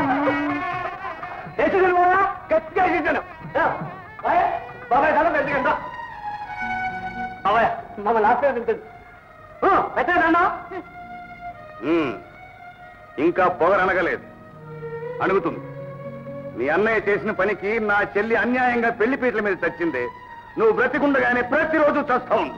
గట్టిగా చేశాను బాబాయ్ చాలా పెద్దగా బాబాయ్ మమ్మల్ని ఆశీర్వదించండి పెట్టేదన్నా ఉమ్, ఇంకా పొగరనగలేదు అణుగుతుంది నీ అన్నయ్య చేసిన పనికి నా చెల్లి అన్యాయంగా పెళ్లి పీటల మీద చచ్చిందే నువ్వు బ్రతికుండగానే ప్రతిరోజు చస్తా ఉండు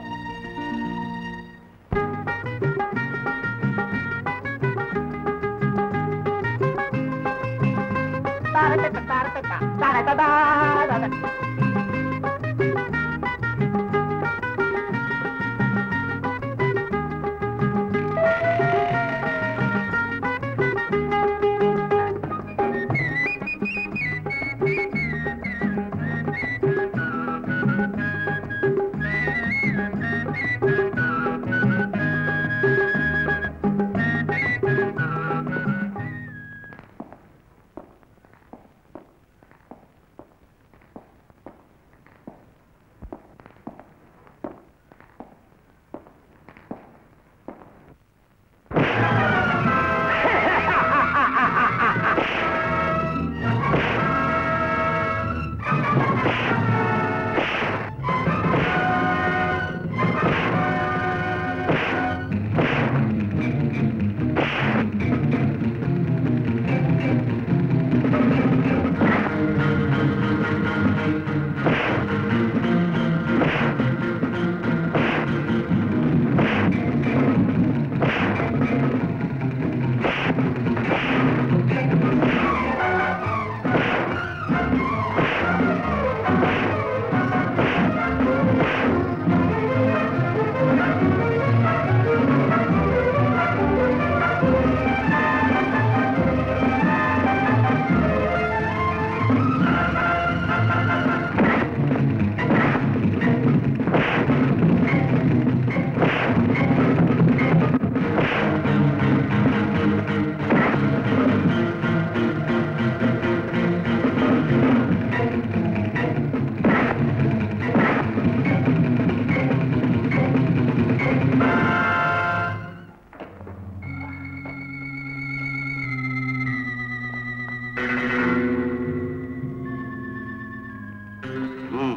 ఉమ్,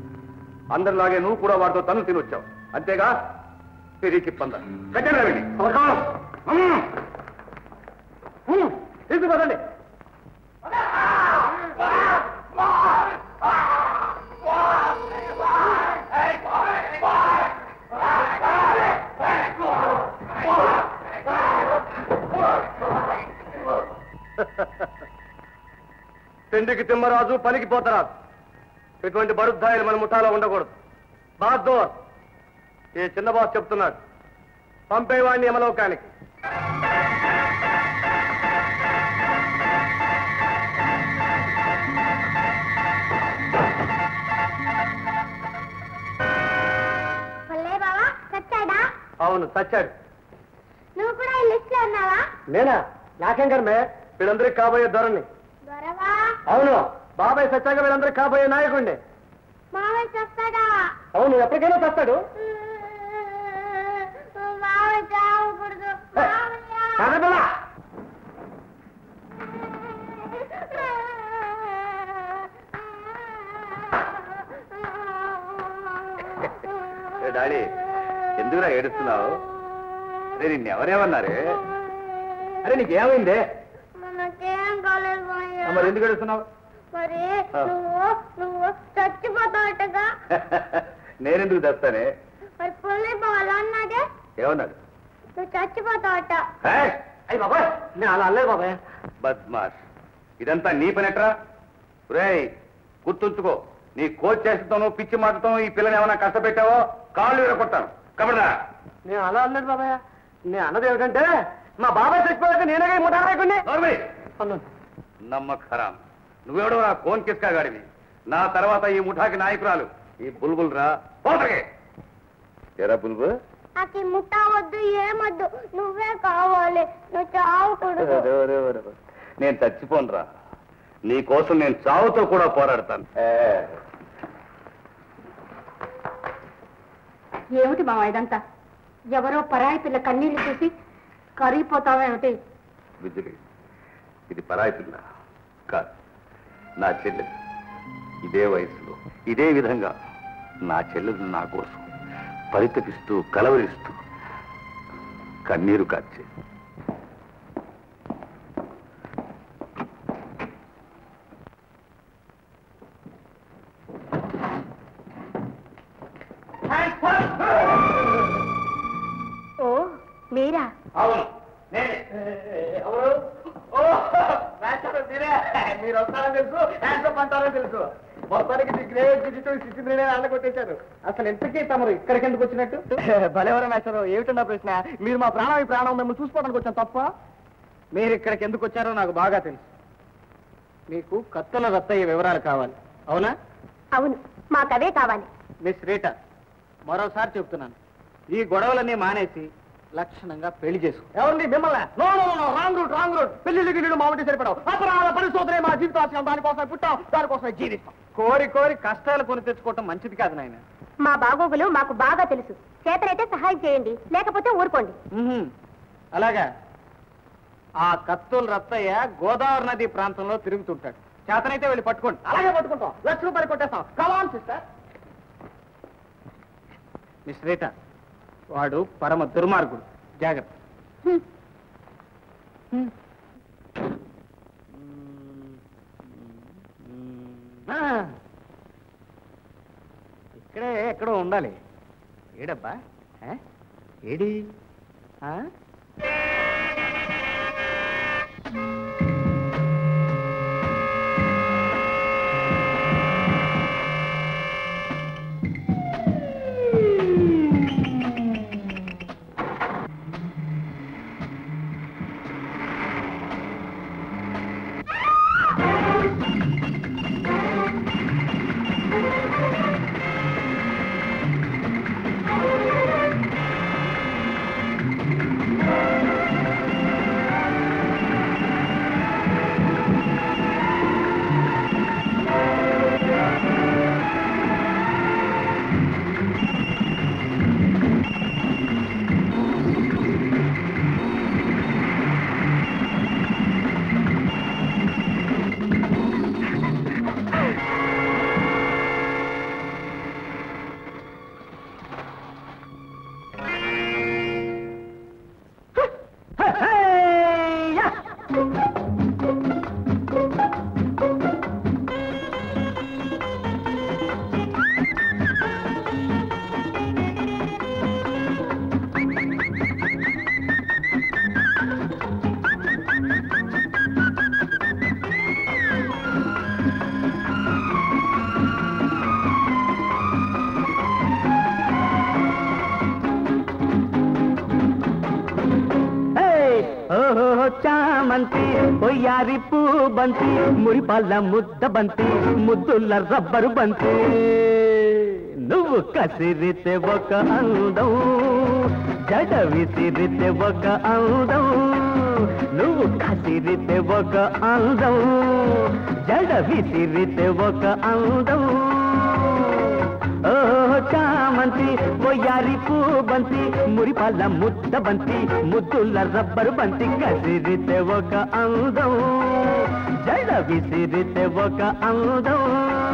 అందరిలాగే నువ్వు కూడా వాడితో తను తినొచ్చావు అంతేగా తిరిగి పంద కట్టండి రవిని తీసుకుపోదండి తిండికి తిమ్మరాజు పనికి పోతరాజు ఇటువంటి బడుద్దాయిలు మన ముఠాలో ఉండకూడదు బాద్దోర్ ఈ చిన్న బాస్ చెప్తున్నాడు పంపేవాడిని యమలోకానికి వల్లే బావా చచ్చాడా అవును చచ్చాడు నువ్వు కూడా ఈ లిస్ట్ లో ఉన్నావా నేనా నాకేం కర్మే వీళ్ళందరికీ కాబోయే ధోరణి దొరవా అవును బాబాయ్ సచ్చాక వీళ్ళందరికీ కాబోయే నాయకుడిని మావయ్య చస్తాడా అవును ఎప్పటికైనా చస్తాడు మావయ్య చావకూడదు కనబలా డాడీ ఎందుకురా ఏడుస్తున్నావు అరే నిన్నెవరేమన్నారే అరే నీకేమైందే మనకేం కాలేదు మావయ్య. మరి ఎందుకు ఏడుస్తున్నావు మరి ఆ. నువ్వు నువ్వు చచ్చిపోతావుటగా నేనెందుకు తెస్తానే మరి పుల్లి బాగా అన్నాడే ఏమన్నాడు నువ్వు చచ్చిపోతావట అయ్యి బాబాయ్ నేను అలా అల్లే బాబాయ్ బద్మాష్ ఇదంతా నీ పనెట్రా రేయ్ గుర్తుంచుకో నీ కోచ్ చేస్తాను పిచ్చి మాటతో ఈ పిల్లని ఏమైనా కష్టపెట్టావో కాళ్ళు విరగొట్టాను కబడదా నేను అలా అన్నది బాబాయ్ నేను అన్నది ఏమిటంటే మా బాబాయ్ చచ్చిపోయాక నేనే ముఠారాయకుడిని అన్నాను నమ్మకరాం నువ్వెవడో నా కోన్ కిస్కా గాడివి నా తర్వాత ఈ ముఠాకి నాయకురాలు ఈ బుల్బుల్ రా పోతకే ఎరా బుల్బుల్ నాకు ఈ ముఠా వద్దు ఏమొద్దు నువ్వే కావాలి నువ్వు చావకూడదు నేను చచ్చిపోనురా నీ కోసం నేను చావుతో కూడా పోరాడతాను ఏమిటి మామ ఇదంతా ఎవరో పరాయి పిల్ల కన్నీళ్లు చూసి కరిగిపోతావేమిటి విజయ్ ఇది పరాయి పిల్ల కాదు నా చెల్లెలు ఇదే వయసులో ఇదే విధంగా నా చెల్లెలు నా కోసం పరితపిస్తూ కలవరిస్తూ కన్నీరు కార్చే ఓ మీరా అవును నేనే ఎవరు ఓ రాశారు మీరే మీరు వస్తారని తెలుసు హ్యాండ్సప్ అంటారని తెలుసు మొత్తానికి ది గ్రేట్ డిజిటల్ సిసింద్రీనే ఆడగొట్టేశారు అసలు ఎంతకీ తమరు ఇక్కడికి ఎందుకు వచ్చినట్టు భలేవరం వేశారు ఏమిటన్నా ప్రశ్న మీరు మా ప్రాణం ఈ ప్రాణం మిమ్మల్ని చూసుకోవడానికి వచ్చాను తప్ప మీరు ఇక్కడికి ఎందుకు వచ్చారో నాకు బాగా తెలుసు మీకు కత్తుల రత్తయ్య వివరాలు కావాలి అవునా అవును మాకవే కావాలి మిస్ రీటా మరోసారి చెప్తున్నాను ఈ గొడవలన్నీ మానేసి లక్షణంగా పెళ్లి చేసుకో ఎవరిని మిమ్మల్ని no no no wrong route wrong route పెళ్లి గిల్లు మామిడి సరిపడవు అపరాధ పరిశోధనే మా జీవితాశయం దానికోసమే పుట్టాం దానికోసమే జీవిస్తాం కోరి కోరి కష్టాలు కొని తెచ్చుకోవటం మంచిది కాదు నాయన మా బాగోగులు మాకు బాగా తెలుసు చేతనైతే సహాయం చేయండి లేకపోతే ఊరుకోండి మ్మ్హ్మ్. అలాగా ఆ కత్తుల రత్తయ్య గోదావరి నది ప్రాంతంలో తిరుగుతుంటాడు చేతనైతే వెళ్ళి పట్టుకోండి అలాగే పట్టుకుంటాం లక్ష రూపాయలు కొట్టేస్తాం కమాన్ సిస్టర్ మిస్ రీటా వాడు పరమ దుర్మార్గుడు జాగ్రత్త ఆ, ఇక్కడే ఎక్కడో ఉండాలి ఏడబ్బా ఆ? ఏడి ఆ? ఓహో చామంతి పొయ్యారి పూ బంతి మురిపల్ల ముద్ద బంతి ముద్దుల రబ్బరు బంతి నువ్వు కసిరితే ఒక అందం జడ విసిరితే ఒక అందం నువ్వు కసిరితే ఒక అందం జడ విసిరితే ఒక అందం ఓ చామంతి ఒయ్యారి పూ బంతి మురిపల్ల ముద్ద బంతి ముద్దుల రబ్బరు బంతి కసిరితే ఒక అందం జడ విసిరితే ఒక అందం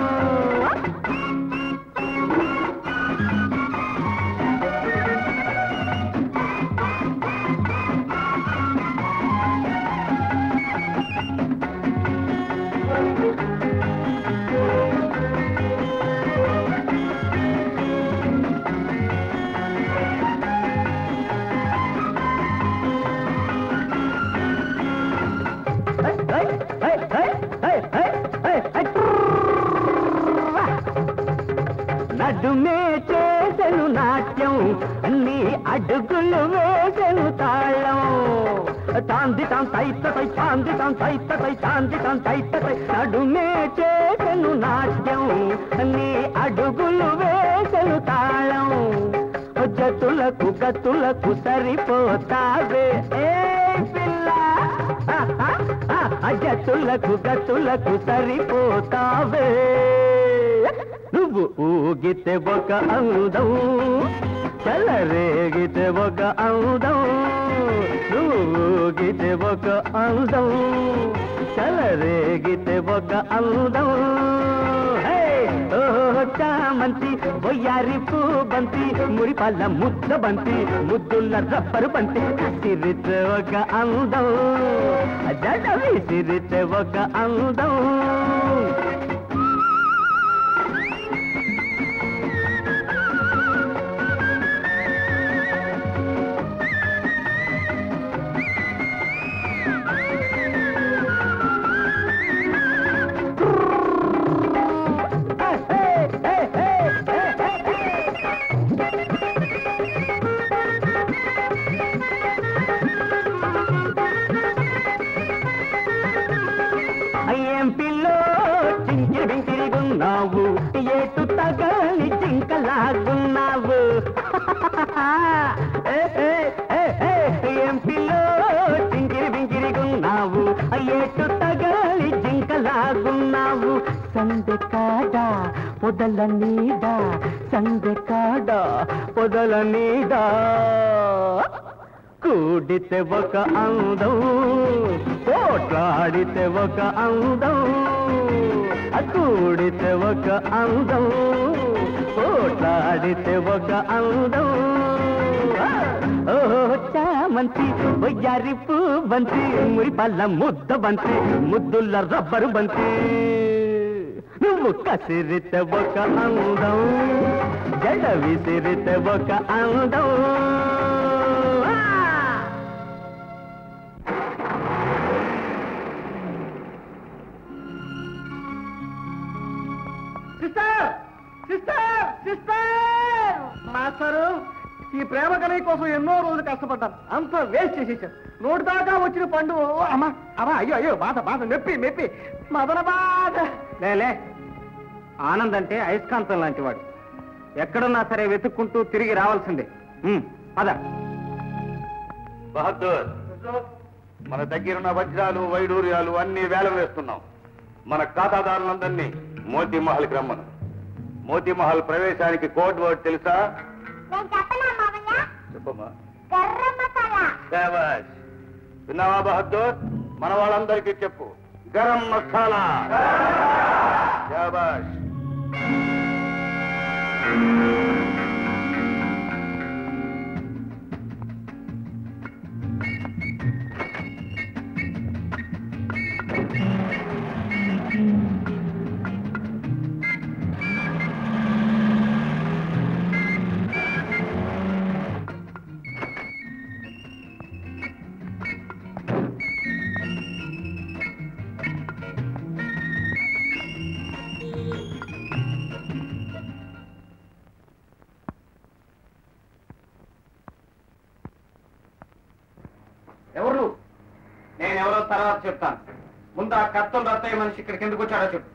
హై, హై, హై, హై, హై, హై, హై, హై. నడుమే చేసెను నాట్యం అన్ని అడుగులు వేసెను తాళం తాంది తాం తైత తై చాంది తాం తైత తై చాంది తాం తైత తై నడుమే చేసెను నాట్యం అన్ని అడుగులు వేసెను తాళం జతులకు గతులకు సరిపోతావే ఏ పిల్ల అజతులకు గతులకు సరిపోతావే నువ్వు ఊగితే ఒక అందం చలరేగితే ఒక అందం నువ్వు ఊగితే ఒక అందం చలరేగితే ఒక అందం హే! ఓ చామంతి బొయ్యారి పూ బంతి మురిపల్ల ముద్ద బంతి ముద్దుల రబ్బరు బంతి సిరితే ఒక అందం జడ విసిరితే ఒక అందం అయ్యేం పిల్లో చింకిరి బింకిరిగున్నావు ఏటు తగలి జింకలాగున్నావు ఏ, ఏ, ఏ, ఏ, ఏం పిల్లో చింకిరి బింకిరిగున్నావు ఏటు తగలి జింకలాగున్నావు సందె కాడ పొదల నీడ సందె కాడ పొదల నీడ కూడితే ఒక అందం పోట్లాడితే ఒక అందం ఆ కూడితే ఒక అందం పోట్లాడితే ఒక అందం ఓ చామంతి బొయ్యారి పూ బంతి మురిపల్ల ముద్ద బంతి ముద్దుల రబ్బరు బంతి నువ్వు కసిరితే ఒక అందం జడ విసిరితే ఒక అందం ఆ! సిస్టర్ సిస్టర్ సిస్టర్ మాస్టరు ఈ ప్రేమ కలయి కోసం ఎన్నో రోజులు కష్టపడ్డాను అంత వేస్ట్ చేసేసాను నోటి దాకా వచ్చిన పండు అమ్మా అమ్మా అయ్యో అయ్యో బాధ బాధ మెప్పి మెప్పి మదన బాధ లేలే ఆనంద్ అంటే అయస్కాంతం లాంటి వాడు ఎక్కడున్నా సరే వెతుక్కుంటూ తిరిగి రావాల్సిందే ఉమ్, పద బహదూర్ మన దగ్గరున్న వజ్రాలు వైడూర్యాలు అన్ని వేలం వేస్తున్నాం మన ఖాతాదారులందరినీ మోతీ మహల్కి రమ్మను మోతీ మహల్ ప్రవేశానికి కోడ్ వర్డ్ తెలుసా నేను చెప్పనా మామయ్య చెప్పమ్మా గర్ర మసాలా శాబాష్ విన్నావా బహదూర్ మన వాళ్ళందరికీ చెప్పు గరం మసాలా శాబాష్ ఎవరు నేను ఎవరో తర్వాత చెప్తాను ముందు ఆ కత్తులు రత్తయ్య మనిషి ఇక్కడికి ఎందుకు వచ్చాడో చెప్పు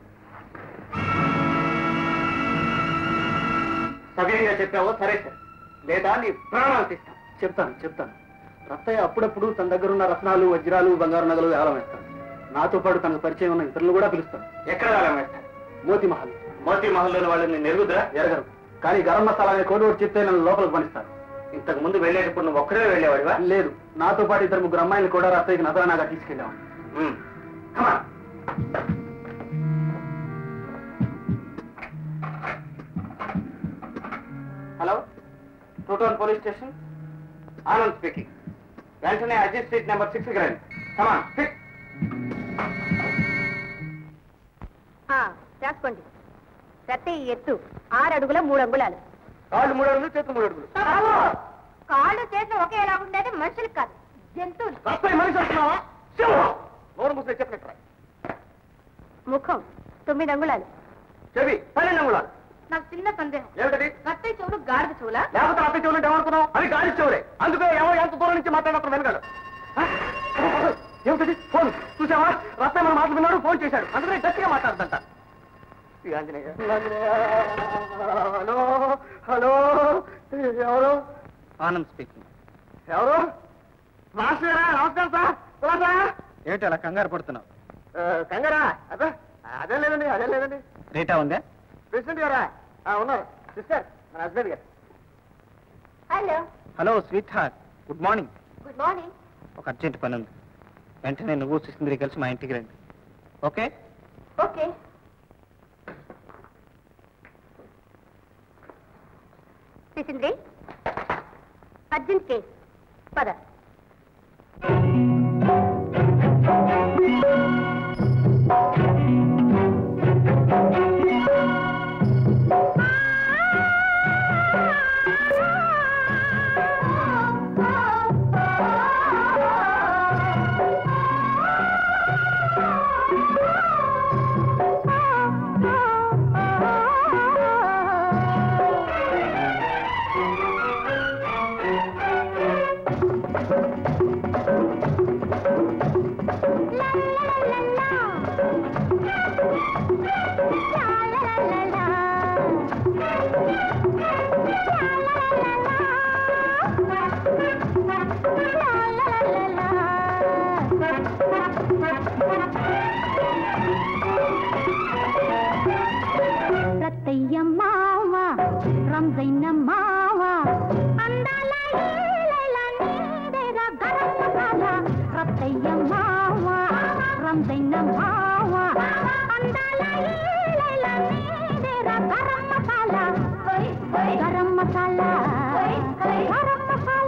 సవ్యంగా చెప్పావో సరే సార్ లేదా నీ ప్రాణాలు తీస్తాను చెప్తాను చెప్తాను రత్తయ్య అప్పుడప్పుడు తన దగ్గర ఉన్న రత్నాలు వజ్రాలు బంగారు నగలు వేలం వేస్తాను నాతో పాటు తనకు పరిచయం ఉన్న ఇతరులు కూడా పిలుస్తాను ఎక్కడ వేలం వేస్తాను మోతి మహల్ మోతీ మహల్లోని వాళ్ళని నెరుగుదా ఎరగరు కానీ గరం మసాలా అనే కోడి ఒకటి చెప్తే నన్ను లోపలికి పనిస్తాను ఇంతకు ముందు వెళ్ళేటప్పుడు నువ్వు ఒక్కడే వెళ్ళేవాడివా లేదు నాతో పాటు ఇద్దరు ముగ్గురు అమ్మాయిలు కూడా రత్తయ్యకి నజరానాగా తీసుకెళ్ళాము ఉమ్. Come on. Hello two town police station Anand speaking వెంటనే అజిత్ స్ట్రీట్ నెంబర్ సిక్స్ కి రండి కమాన్ సిక్స్ రాసుకోండి రత్తే ఈ ఎత్తు ఆరు అడుగుల మూడు అంగుళాలు కాళ్ళు మూడు అడుగులు చేతులు మూడు అడుగులు కాళ్ళు చేసిన ఒకేలా ఉండేది మనుషులకు కాదు జంతువులు రత్తయ్య మనిషి వస్తున్నావా సింహం! నోరు ముసలి చెప్పినట్టు ముఖం తొమ్మిది అంగుళాలు చెవి పన్నెండు అంగుళాలు నాకు చిన్న సందేహం ఏమిటది రత్తయ్య చెవులు గాడిద చెవులా లేకపోతే అత్త చెవులు ఏమనుకున్నావు అవి గాలి చెవులే అందుకే ఎవరు ఎంత దూరం నుంచి మాట్లాడినప్పుడు వెనకాల ఏమిటది ఫోన్ చూసావా రత్న మన మాటలు విన్నాడు ఫోన్ చేశాడు అందుకనే గట్టిగా మాట్లాడదంట ఈ ఆంజనేయ ఆంజనేయ. హలో హలో ఎవరు ఆనంద్ స్పీకింగ్ ఎవరు మాస్టర్ గారా? నమస్కారం సార్ కులాసా ఏంటి అలా కంగారు పడుతున్నావు కంగారా అదే అదే లేదండి అదే లేదండి రీటా ఉందా ప్రెసిడెంట్ గారా ఆ, ఉన్నారు సిస్టర్ మన హస్బెండ్ గారు hello hello sweetheart good morning good morning ఒక అర్జెంట్ పని ఉంది వెంటనే నువ్వు సుసింద్రి కలిసి మా ఇంటికి రండి okay okay Sisindri urgent case పద రత్తయ్య మావ రంజైన మావ అందాల ఈలెల నీడెర గరం మసాల రత్తయ్య మావ రంజైన మావ అందాల ఈలెల నీడెర గరం మసాల గరం మసాల గరం మసాల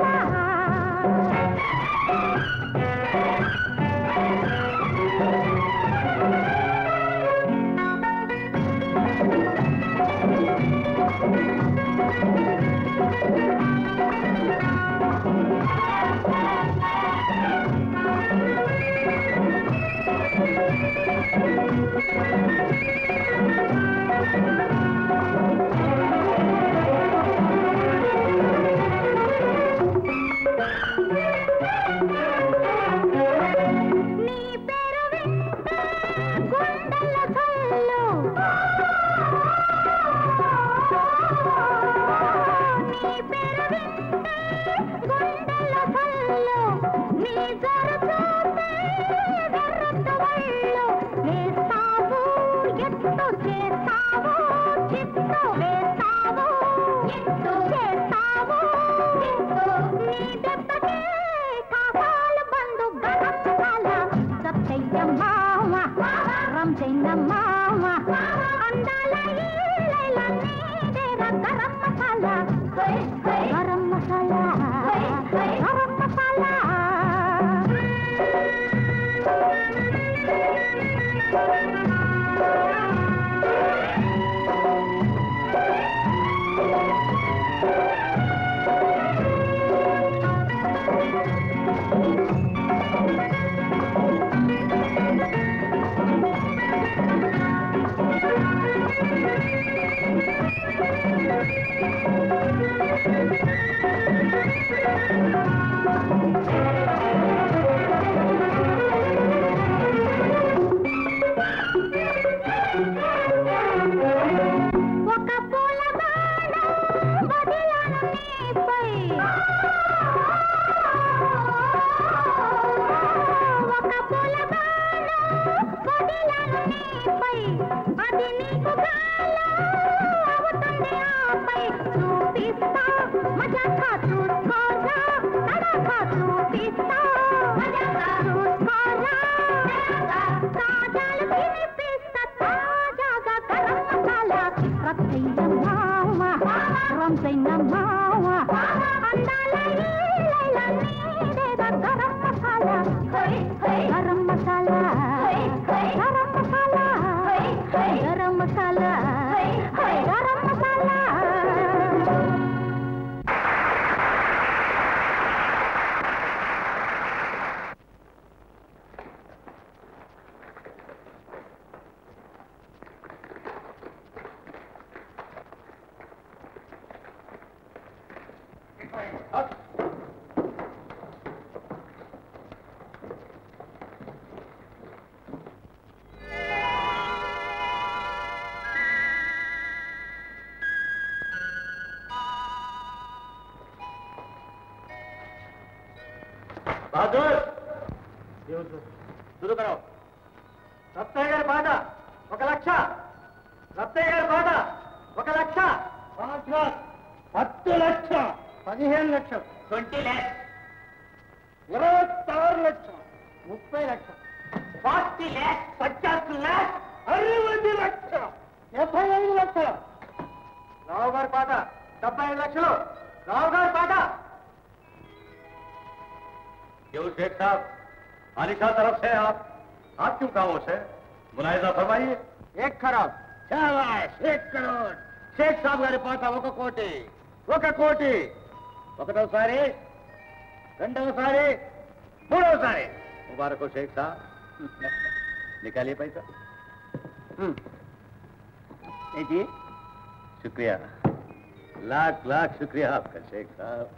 నీ పేరు వింటే గుండెల చల్లు నీ పేరు వింటే గుండెల చల్లు నీ జర చూస్తే వెర్రెత్త వళ్ళు వేస్తావు ఎత్తు చేస్తావు చిత్తు వేస్తావు ఎత్తు చేస్తావు నీ దెబ్బకే కాపాలు బంధు గరం మసాల సత్తయ్య మావ రంజైన మావ అందాల ఈలెల నీడెర గరం మసాల గరం మసాల గరం మసాల ఒక పూల బాణం వదిలాను నీపై ఒక పూల బాణం వదిలాను నీపై అది నీకు గాలం అవుతుంది ఆపై చూపిస్తా మజాకా చూసుకోరా తడాకా చూపిస్తా మజాకా చూసుకోరా తాజాలు తినిపిస్తా తాజాగా గరం మసాలా రత్తయ్య మావ రంజైన మావ అందాల ఈలెల నీడెర గరం మసాలా గరం మసాలా గరం మసాలా గరం మసాలా గరం మసాలా बहादुर शुरू करो రత్తయ్య గారి పాట ఒక లక్ష రత్తయ్య గారి పాట ఒక లక్ష పాంచ్ లాక్ పత్తు లక్ష పదిహేను లక్షలు ట్వంటీ ల్యాక్స్ ఇరవై ఆరు లక్షలు ముప్పై లక్షలు ఫార్టీ ల్యాక్స్ పచాస్ ల్యాక్స్ అరవై లక్షలు డెబ్బై ఐదు లక్షలు రావు గారి పాట డెబ్బై ఐదు లక్షలు రావు గారి పాట क्यों शेख साहब अनिशा तरफ से आप आप क्यों खामोश है मुलायजा फरमाइए ఏక్ ఖరాబ్ శాబాష్ ఏక్ కరోడ్ షేక్ సాబ్ గారి పాట ఒక కోటి ఒక కోటి ఒకటోసారి రెండవసారి మూడవసారి मुबारक हो शेख साहब निकालिए पैसा ఏంటి शुक्रिया लाख लाख शुक्रिया आपका शेख साहब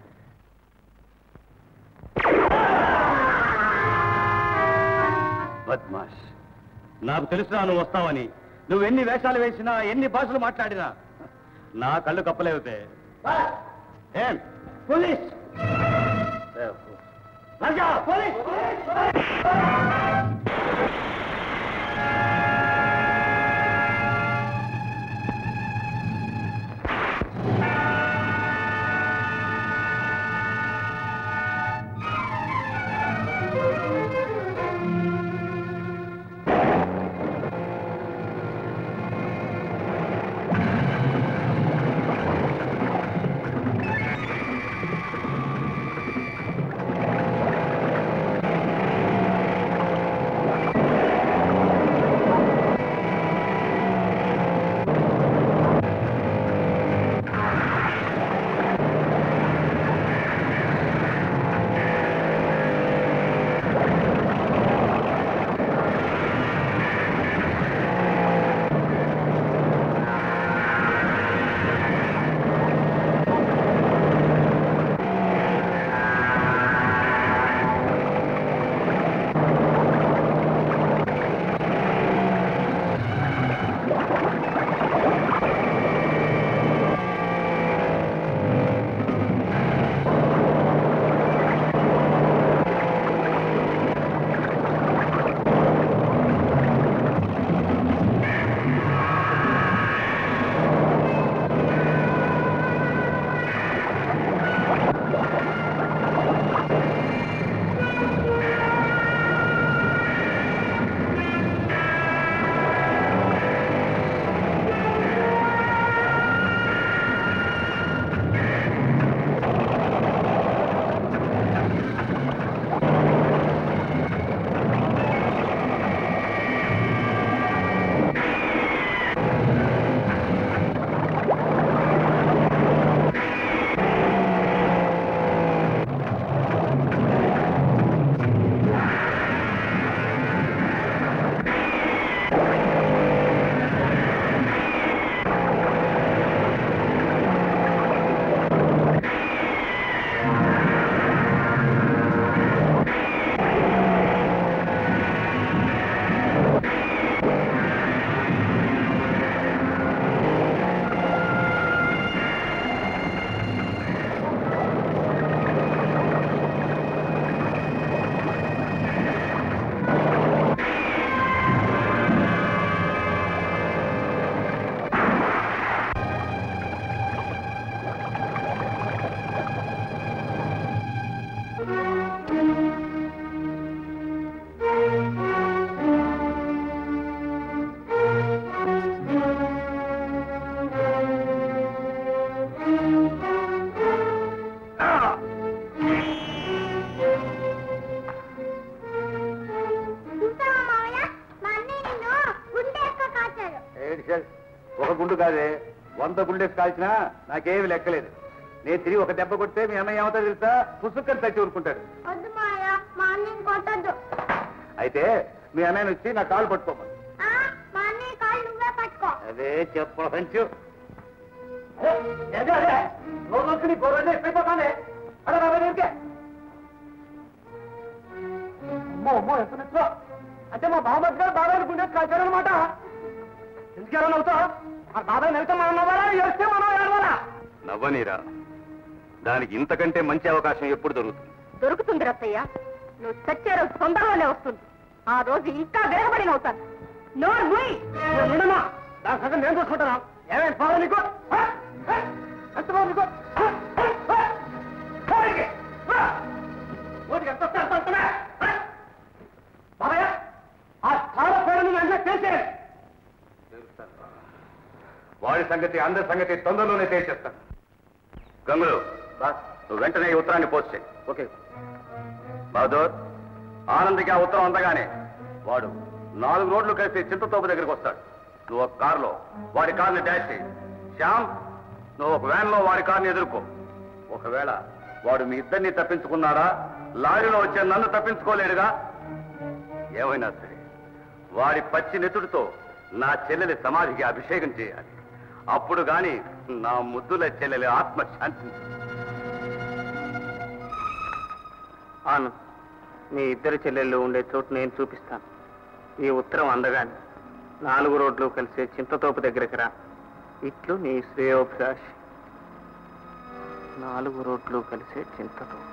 బద్మాష్ నాకు తెలుసునా నువ్వు వస్తావని నువ్వు ఎన్ని వేషాలు వేసినా ఎన్ని భాషలు మాట్లాడినా నా కళ్ళు కప్పలేవుతే ఏం పోలీస్ రాజా పోలీస్ చూసావా మావయ్య మా అన్నయ్య నిన్ను గుండె ఎక్కువ కాచాడు ఏడు సార్ ఒక గుండు కాదే వంద గుండెస్ కాల్చినా నాకేమి లెక్కలేదు నేను తిరిగి ఒక దెబ్బ కొడితే మీ అమ్మాయి ఏమవుతా తెలుసా పుసుక్కని తచ్చి ఊరుకుంటాడు వద్దు మావయ్య మా అన్నయ్యని కొట్టద్దు అయితే మీ అన్నయ్యని వచ్చి నా కాలు పట్టుకోమని మా అన్నయ్య కాళ్ళు నువ్వే పట్టుకో అదే చెప్పంచు అదే అదే రోజుకి గొర్రెలు ఎక్కువైపోతానే అదే బాబాయ్ దగ్గరికి అమ్మో అమ్మో ఎంత నచ్చో అంటే మా బాబాయ్ గారు బాబాయ్ గుండె కాల్చారనమాట ఎందుకు నవ్వుతా ఆ బాబాయ్ నవ్వుతా మనం నవ్వాలా ఏస్తే మనం ఏడవాలా నవ్వనీరా దానికి ఇంతకంటే మంచి అవకాశం ఎప్పుడు దొరుకుతుంది దొరుకుతుంది రత్తయ్య నువ్వు చచ్చే రోజు తొందరలోనే వస్తుంది ఆ రోజు ఇంకా విరగబడిన అవుతాను నోరు ముయ్ ఉండమ్మా దాని సగం నేను చూసుకుంటాను ఏమైనా పోవా నీకు ఆ? ఆ? ఎంత పోవా నీకు ఆ? ఆ? పోనీకి. ఆ? నోటికి ఎంత వస్తే అంత వస్తున్నా? ఆ? బాబయ్య ఆ స్థాన పేరుని వెంటనే చేసే వాడి సంగతి అందరి సంగతి తొందరలోనే తేల్చేస్తాను గంగులు నువ్వు వెంటనే ఈ ఉత్తరాన్ని పోస్ట్ చేయి ఓకే బహదూర్ ఆనంద్కి ఆ ఉత్తరం అందగానే వాడు నాలుగు రోడ్లు కలిసి చింతతోపు దగ్గరికి వస్తాడు నువ్వు ఒక కారులో వాడి కార్ని డాష్ చేయి శ్యామ్ నువ్వు ఒక వ్యాన్లో వాడి కార్ని ఎదుర్కో ఒకవేళ వాడు మీ ఇద్దరిని తప్పించుకున్నారా లారీలో వచ్చే నన్ను తప్పించుకోలేడుగా ఏమైనా సరే వాడి పచ్చి నెత్తుడితో నా చెల్లెలి సమాధికి అభిషేకం చేయాలి అప్పుడు గాని నా ముద్దుల చెల్లెలి ఆత్మ శాంతించదు ఆనంద్ మీ ఇద్దరు చెల్లెళ్ళు ఉండే చోటు నేను చూపిస్తాను ఈ ఉత్తరం అందగానే నాలుగు రోడ్లు కలిసే చింతతోపు దగ్గరికి రా ఇట్లు నీ శ్రేయోభిలాష్ నాలుగు రోడ్లు కలిసే చింతతోపు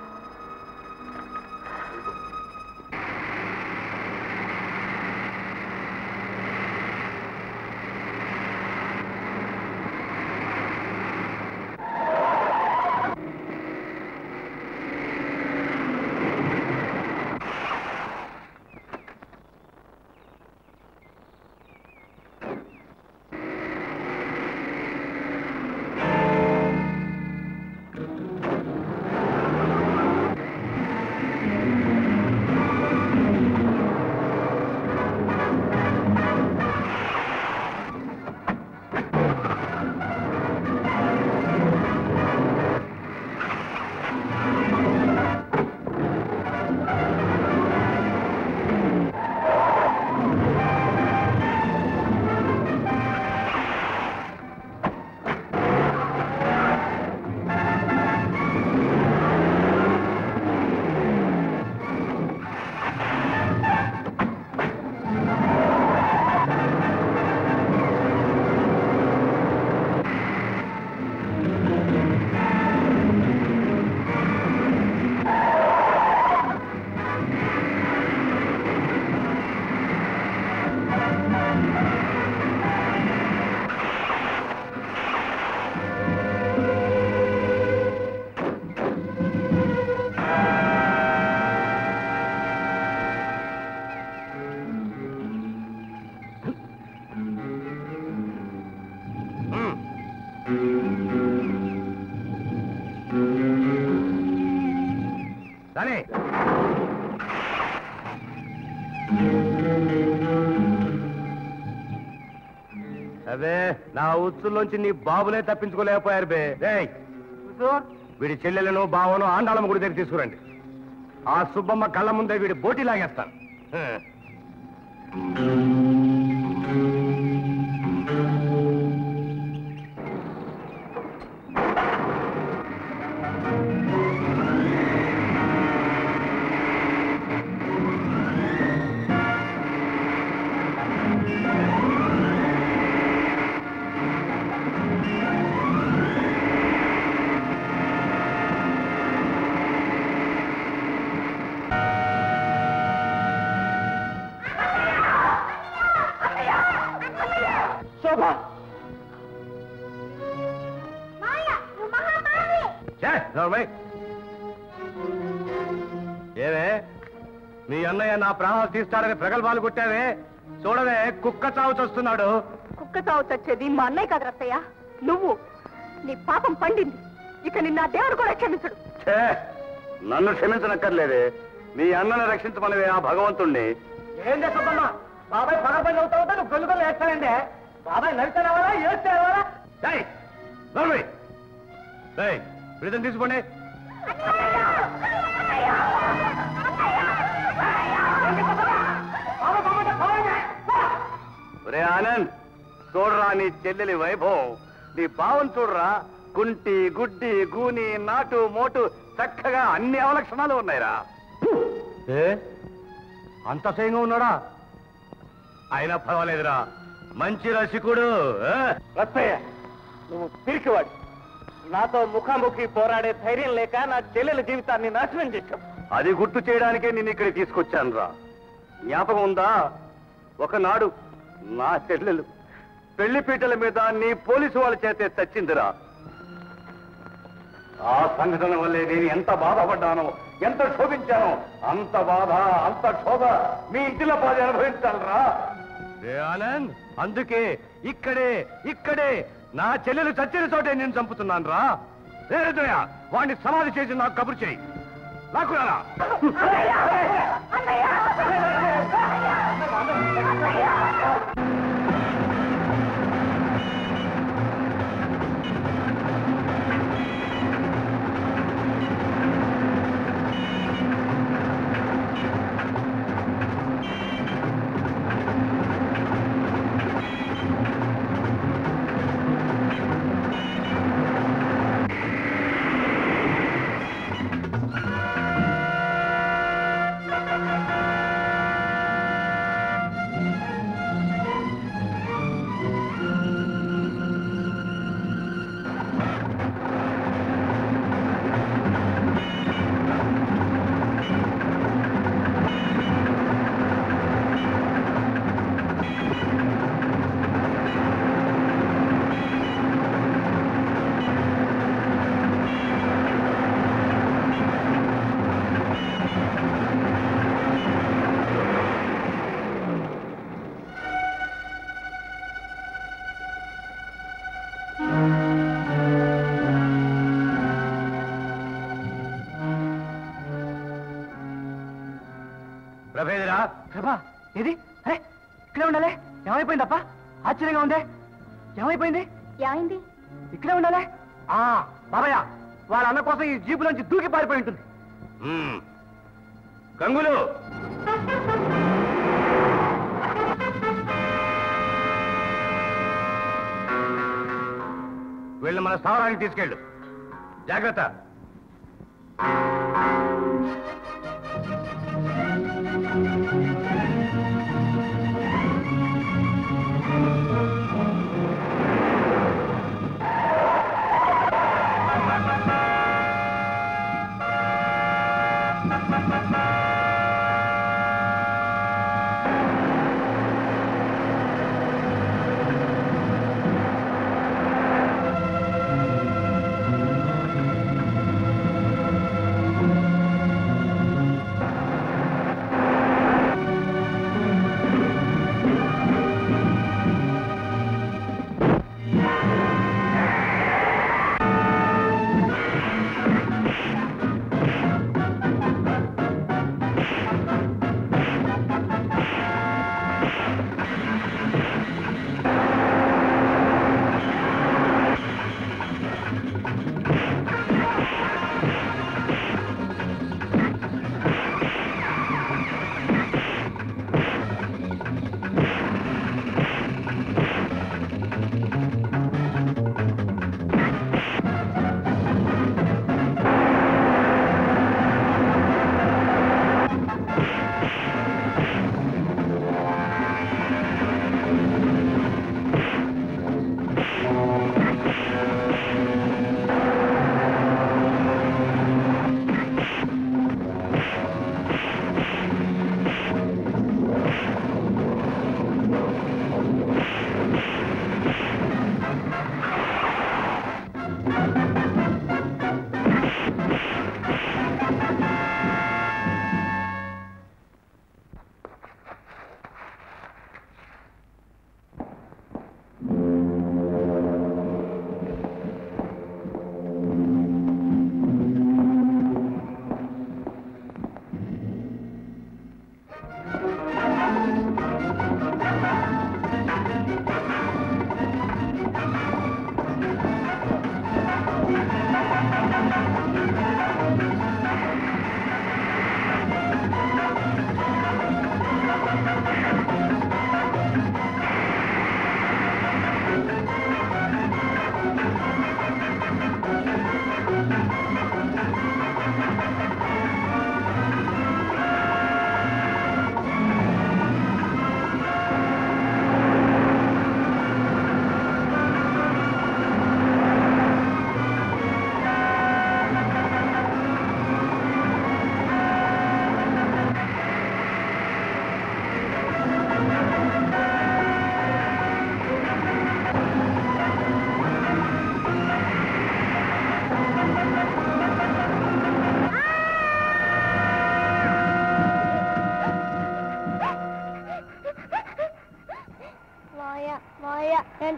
సరే అదే నా ఉచ్చుల్లోంచి నీ బాబులే తప్పించుకోలేకపోయారు బే రేయ్, వీడి చెల్లెలను బావను ఆండాళమ్మ గుడి దగ్గర తీసుకురండి ఆ సుబ్బమ్మ కళ్ళ ముందే వీడి బోటి లాగేస్తాను హ. శోభ ఛే, నోర్మై. ఏవే మీ అన్నయ్య నా ప్రాణాలు తీస్తాడని ప్రగల్భాలు కొట్టావే చూడవే కుక్క చావు చస్తున్నాడు కుక్క చావు చచ్చేది మా అన్నయ్య కాదు రత్తయ్య నువ్వు నీ పాపం పండింది ఇక నిన్న ఆ దేవుడు కూడా క్షమించడు ఛే, నన్ను క్షమించనక్కర్లేదే మీ అన్నను రక్షించమనివే ఆ భగవంతుణ్ణి ఏం చేస్తుందమ్మా బాబాయ్ పగపడి అవుతా ఉంటే నువ్వు గొల్లుకొని వేస్తానండి బాబాయ్ నడిచానవారా ఏడ్చానవారా ఏయ్, నోర్మై. ఏయ్, వీళ్ళని తీసుకోండి ఒరే ఆనంద్ చూడరా నీ చెల్లెలి వైభవం నీ భావం చూడరా కుంటి గుడ్డి గూని నాటు మోటు చక్కగా అన్ని అవలక్షణాలు ఉన్నాయిరా ఏ అంత అసహ్యంగా ఉన్నాడా అయినా పర్వాలేదురా మంచి రసికుడు ఏ? రత్తయ్య నువ్వు పిరికివాడు నాతో ముఖాముఖి పోరాడే ధైర్యం లేక నా చెల్లెల జీవితాన్ని నాశనం చేశావు అది గుర్తు చేయడానికే నేను ఇక్కడికి తీసుకొచ్చాను రా జ్ఞాపకం ఉందా ఒకనాడు నా చెల్లెలు పెళ్లి పీటల మీద నీ పోలీసు వాళ్ళ చేతే చచ్చిందిరా ఆ సంఘటన వల్లే నేను ఎంత బాధపడ్డానో ఎంత క్షోభించానో అంత బాధ అంత క్షోభ మీ ఇంటిలో బాధ అనుభవించాలరా రే ఆనంద్ అందుకే ఇక్కడే ఇక్కడే నా చెల్లెలు చచ్చిన చోటే నేను చంపుతున్నాను రా రేదయ వాడిని సమాధి చేసి నాకు కబురు చేయి నాకు రారా ప్రభేదిరా ప్రభా ఏది అరే ఇక్కడే ఉండాలి ఏమైపోయిందప్ప ఆశ్చర్యంగా ఉందే ఏమైపోయింది ఏమైంది ఇక్కడే ఉండాలి ఆ బాబయ్య వాళ్ళ అన్న కోసం ఈ జీపు నుంచి దూకి పారిపోయి ఉంటుంది మ్మ్. గంగులు వీళ్ళు మన స్థావరానికి తీసుకెళ్ళు జాగ్రత్త ఆ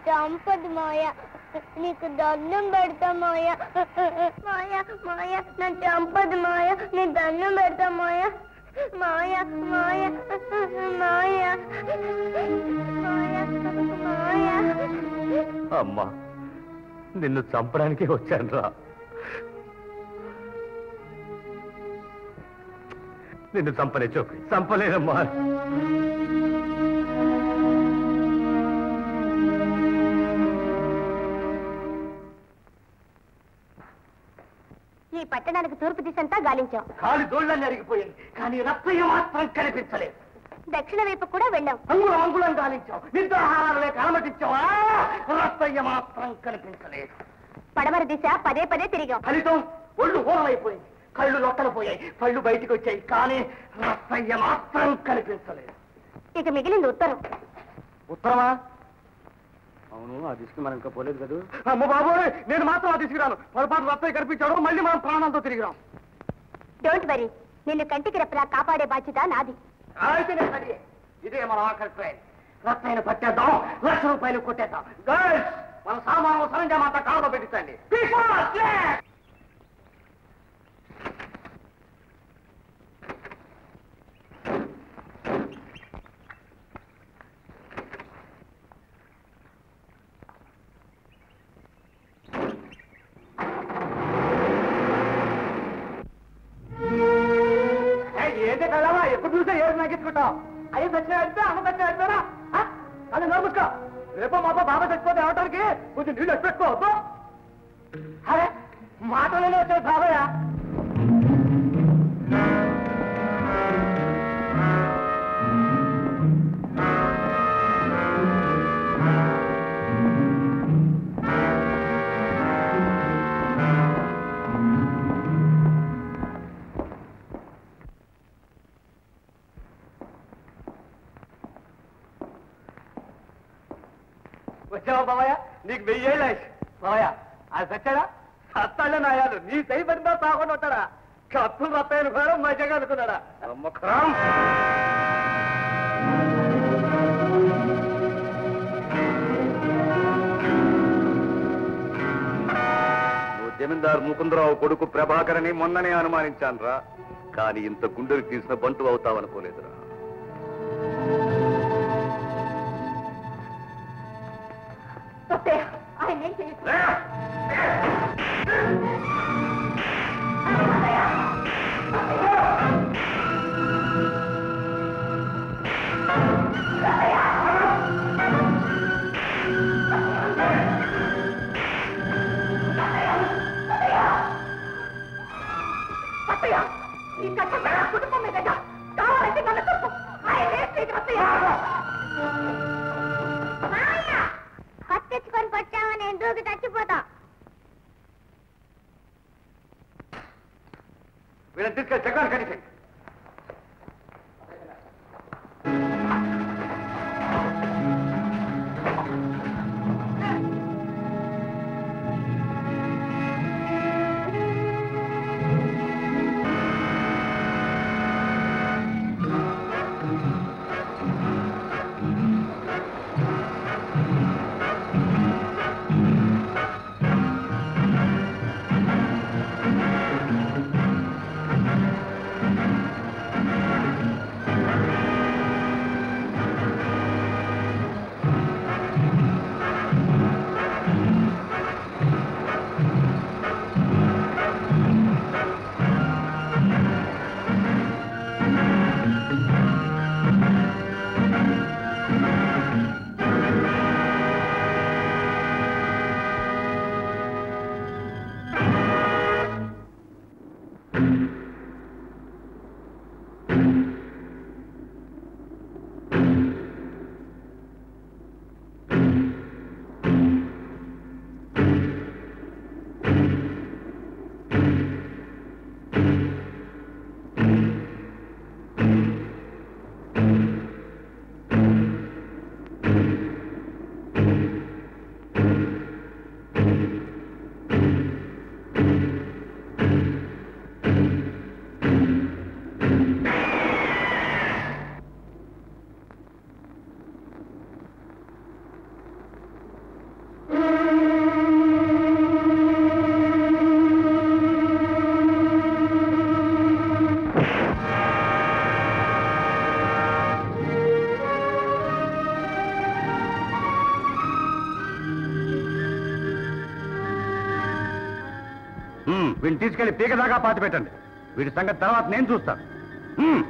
చంపదు మాయ నీకు దండం పెడతా మాయ మాయ మాయ నన్ను చంపదు మాయ నీ దండం పెడతా మాయ మాయ మాయ మాయ మాయ మాయ అమ్మా నిన్ను చంపడానికి వచ్చాను రా నిన్ను చంపలే చోకి చంపలేదమ్మా ఈ పట్టణానికి తూర్పు దిశంతా గాలించాం కాలి దోళ్ళని అరిగిపోయింది కానీ రత్తయ్య మాత్రం కనిపించలేదు దక్షిణ వైపు కూడా వెళ్ళాం అంగుళం అంగుళం గాలించాం నిద్రాహారాలు లేక అనుమతించాం రత్తయ్య మాత్రం కనిపించలేదు పడమర దిశ పదే పదే తిరిగాం ఫలితం ఒళ్ళు హోరమైపోయింది కళ్ళు లొట్టలు పోయాయి కళ్ళు బయటికి వచ్చాయి కానీ రత్తయ్య మాత్రం కనిపించలేదు ఇక మిగిలింది ఉత్తరం ఉత్తరమా అవును ఆ దిశకి మనం ఇంకా పోలేదు కదా అమ్మ బాబోయ్ నేను మాత్రం ఆ దిశకి పొరపాటు రత్తయ్య కనిపించాడు మళ్ళీ మనం ప్రాణాలతో తిరిగిరాం డోంట్ వరీ నిన్ను కంటికి రెప్పలా కాపాడే బాధ్యత నాది అయితేనే సరి ఇదే మన ఆఖరి ట్రైన్ రత్తయ్యను పట్టేద్దాం లక్ష రూపాయలు కొట్టేద్దాం గర్ల్స్ మన సామాను సరంజామా అంతా కాళ్ళలో పెట్టించండి People, let's! ఏంటి కదవా ఎప్పుడు చూసా ఏడు నగ్గించుకుంటావు అయ్యి సచ్చిన వెళ్తే అమ్మ సచ్చిన వెళ్తారా అది నమ్ముకో రేపో మాపో బాబా చచ్చిపోతే ఏమటానికి కొంచెం నీళ్ళు వచ్చి పెట్టుకోవద్దు అరే మాటలోనే వచ్చాడు బాబయ్య వచ్చావా బాబయ్య నీకు వెయ్యేళ్ళు ఆయుష్ బాబయ్య అది సచ్చాడా సత్తాళ్ళే నాయాలు నీ సై పడిందా తాకుండా ఉంటాడా కత్తులు రత్తాయను కూడా మజగా అనుకున్నాడా నమ్మకం నువ్వు జమీందార్ ముకుందరావు కొడుకు ప్రభాకరని మొన్ననే అనుమానించాను రా కానీ ఇంత గుండెలు తీసిన బంటు అవుతావనుకోలేదురా ఆయన ఏం చేయొచ్చు అత్తయ్య ఈ కట్ట నా కుటుంబం మీద కావాలంటే నన్ను తప్పు ఆయన ఏం చేయదు అత్తయ్య కత్తి తెచ్చుకొని కొట్టామని నేను దూకి చచ్చిపోతా వీళ్ళని తీసుకెళ్ళి జగన్ కడితే ఆ హ్మ్, వీడిని తీసుకెళ్లి పీక దాకా పాతి పెట్టండి వీడి సంగతి తర్వాత నేను చూస్తాను హ్మ్.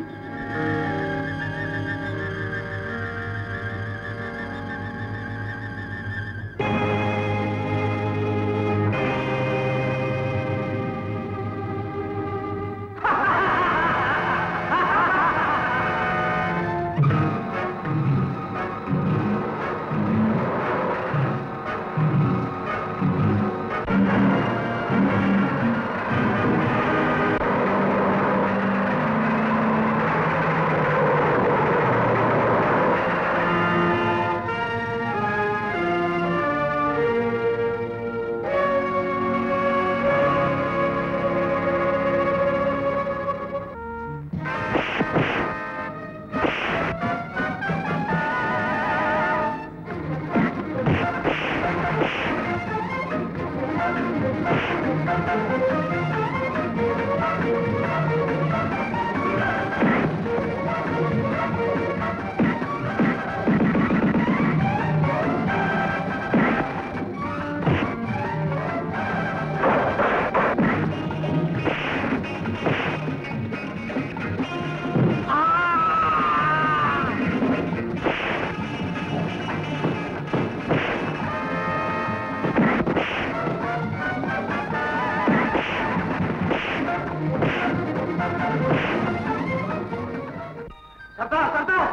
సర్దార్ సర్దార్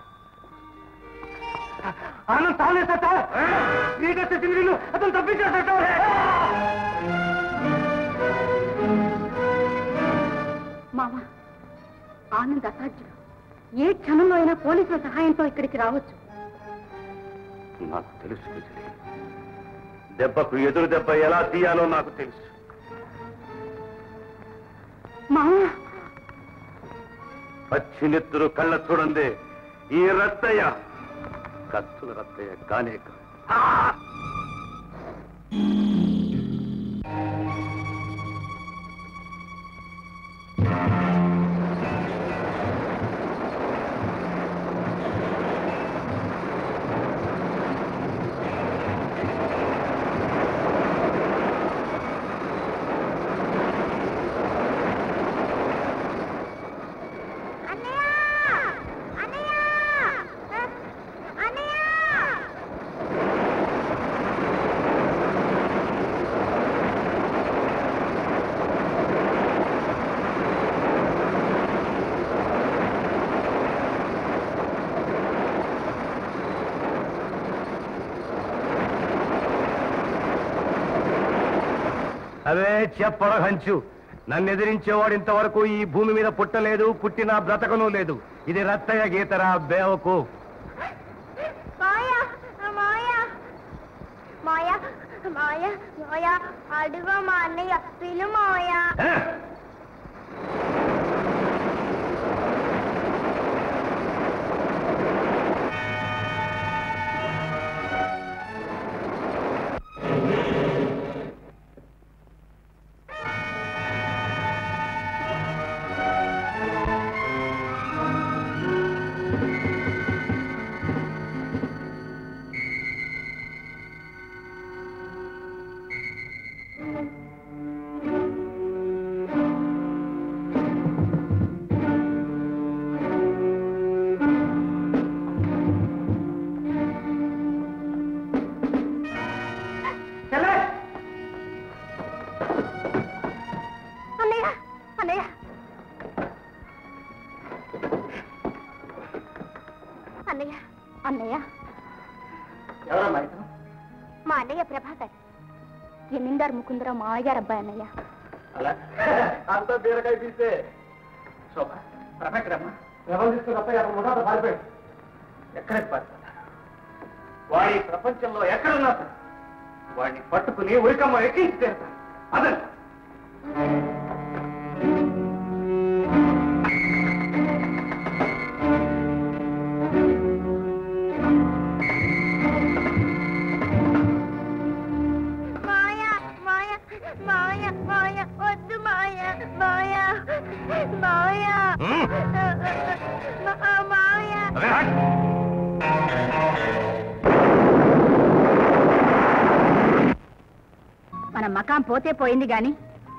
ఆనంద్ తానే సర్దార్ శ్రీకృష్ణ సింగిలు అతను తప్పించాడు సర్దార్ మామ ఆనంద్ అసాధ్యుడు ఏ క్షణంలో అయినా పోలీసుల సహాయంతో ఇక్కడికి రావచ్చు నాకు తెలుసు విజయ్ దెబ్బకు ఎదురు దెబ్బ ఎలా తీయాలో నాకు తెలుసు మామ పచ్చి నెత్తురు కళ్ళ చూడండి ఈ రత్తయ్య కత్తుల రత్తయ్య కానే కాదు. అవే చెప్పడ హంచు నన్ను ఎదిరించేవాడు ఇంతవరకు ఈ భూమి మీద పుట్టలేదు పుట్టిన బ్రతకను లేదు ఇది రత్తయ్య గీతరా బేవకు మాయా మాయా మాయా మాయా మాయా అడుగు మా అన్నయ్య పిలు మాయా అన్నయ్య అన్నయ్య అన్నయ్య అన్నయ్య ఎవరమ్మా ఇతను మా అన్నయ్య ప్రభాకర్ జమీందార్ ముకుందరావు మావయ్య గారు అబ్బాయి అన్నయ్య అలా అంతా బీరకాయ తీసే శోభ ప్రభాకర్ అమ్మా ఎవరు తీసుకుని అబ్బాయి అక్కడ మొదట పారిపోయాడు ఎక్కడికి పారిపోయాడు వాడి ప్రపంచంలో ఎక్కడున్నా సరే వాడిని పట్టుకుని ఉరికమ్మ ఎక్కించి తీరుతాను అదండి మాయా మాయా మాయా మాయా వద్దు మాయా మాయా మాయా మా- మాయా మన మకాం పోతే పోయింది గాని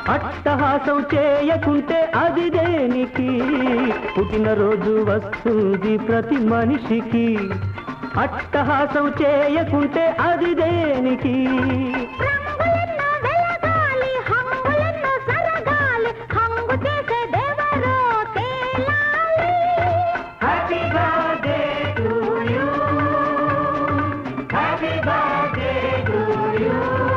అట్టహాసం చేయకుంటే అది దేనికి పుట్టినరోజు వస్తుంది ప్రతి మనిషికి అట్టహాసం చేయకుంటే అది దేనికి రంగులెన్నో వెలగాలి హంగులెన్నో సరగాలి హంగు చేసేదెవరో తేలాలి happy birthday to you happy birthday to you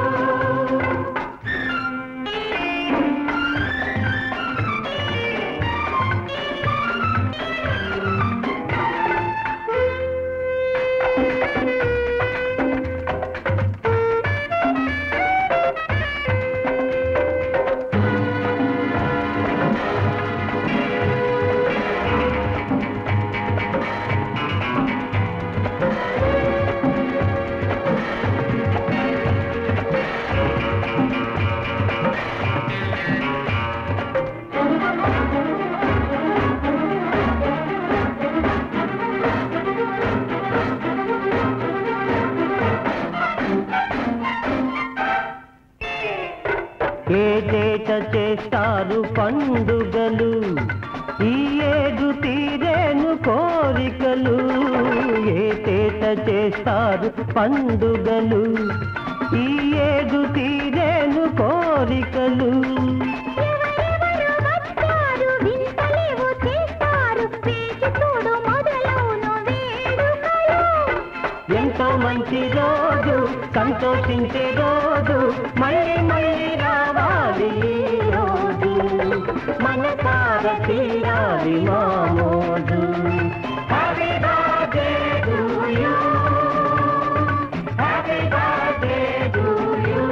ఏటేట చేస్తారు పండుగలు ఈ ఏడు తీరేను కోరికలు ఏటేట చేస్తారు పండుగలు ఈ ఏడు తీరేను కోరికలు ఎవరెవరు వచ్చారు వింతలేవో చేస్తారు వేచి చూడు మొదలవును వేడుకలు ఎంతో మంచి రోజు సంతోషించే రోజు మళ్ళీ మళ్ళీ రావాలి ఈ రోజు మనసార తీరాలి మామోజు happy birthday to you happy birthday to you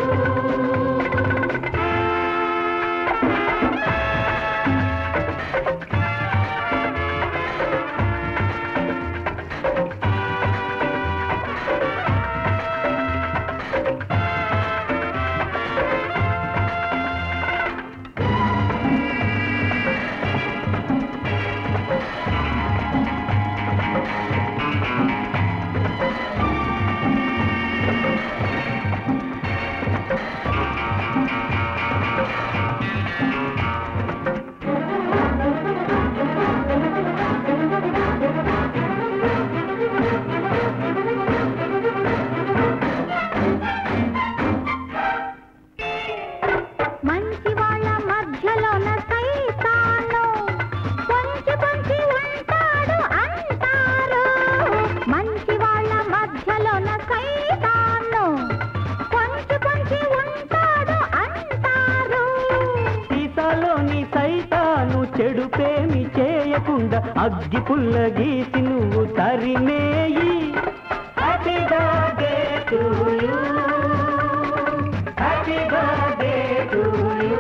మంచి వాళ్ళ మధ్యలోన సైతాను కొంచె కొంచె ఉంటాడు అంటారు మంచి వాళ్ళ మధ్యలోన సైతాను కొంచె కొంచె ఉంటాడు అంటారు సీసాలోని సైతాను చెడుపేమి చేయకుండా అగ్గి పుల్ల గీసి నువ్వు తరిమేయి happy birthday to you happy birthday to you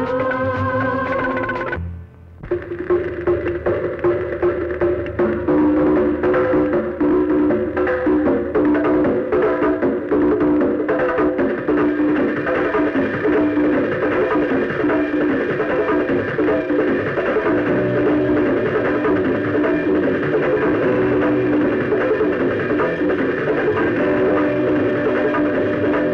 ఆ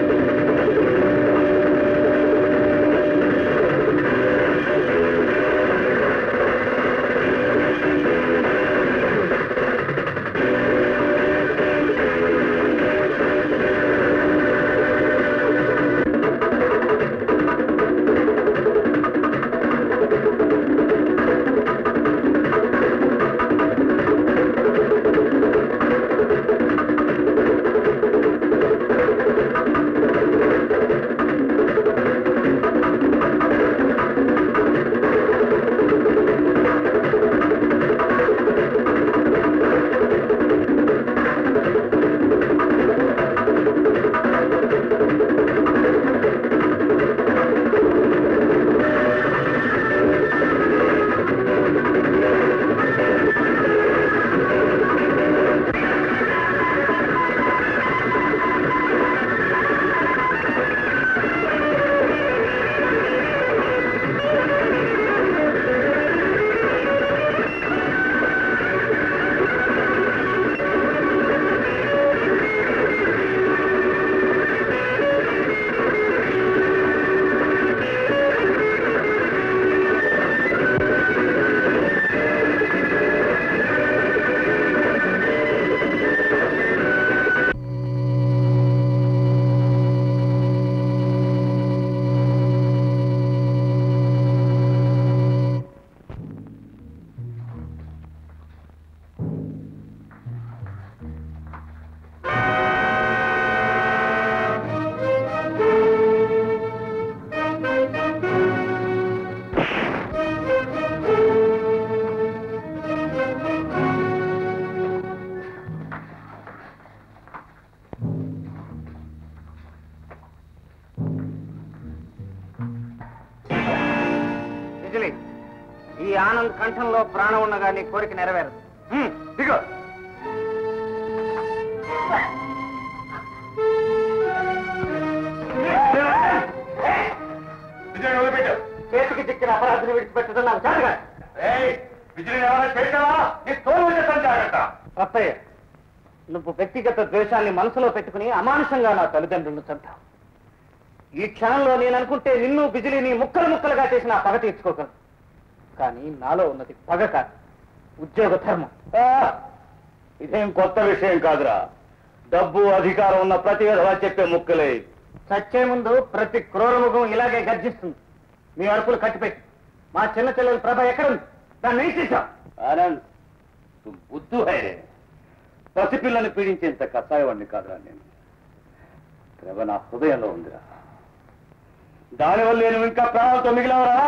ఈ ఆనంద్ కంఠంలో ప్రాణం ఉండగా నీ కోరిక నెరవేరదు హ్మ్, దిగు విజయ్ వదిలిపెట్టు చేతికి చిక్కిన అపరాధిని విడిచిపెట్టడం నాకు చాలుగా ఏయ్, విజయ్ ఎవరైనా పెట్టావా నీ తోలు చేస్తాను జాగ్రత్త అత్తయ్య నువ్వు వ్యక్తిగత ద్వేషాన్ని మనసులో పెట్టుకుని అమానుషంగా నా తల్లిదండ్రులను చంపావు ఈ క్షణంలో నేను అనుకుంటే నిన్ను బిజిలీని ముక్కలు ముక్కలుగా చేసి నా పగ తీర్చుకోగలను కానీ నాలో ఉన్నది పగ కాదు ఉద్యోగ ధర్మం ఆ, ఇదేం కొత్త విషయం కాదురా డబ్బు అధికారం ఉన్న ప్రతి విధవా చెప్పే ముక్కలే చచ్చే ముందు ప్రతి క్రూరముఖం ఇలాగే గర్జిస్తుంది మీ అరుపులు కట్టిపెట్టి మా చిన్న చెల్లెలు ప్రభ ఎక్కడుంది దాన్ని ఏం చేశావు ఆనంద్ తు బుద్ధు హై రే పసిపిల్లని పీడించేంత కషాయవాడిని కాదురా నేను ప్రేమ నా హృదయంలో ఉందిరా దానివల్ల నేను ఇంకా ప్రాణాలతో మిగిలావరా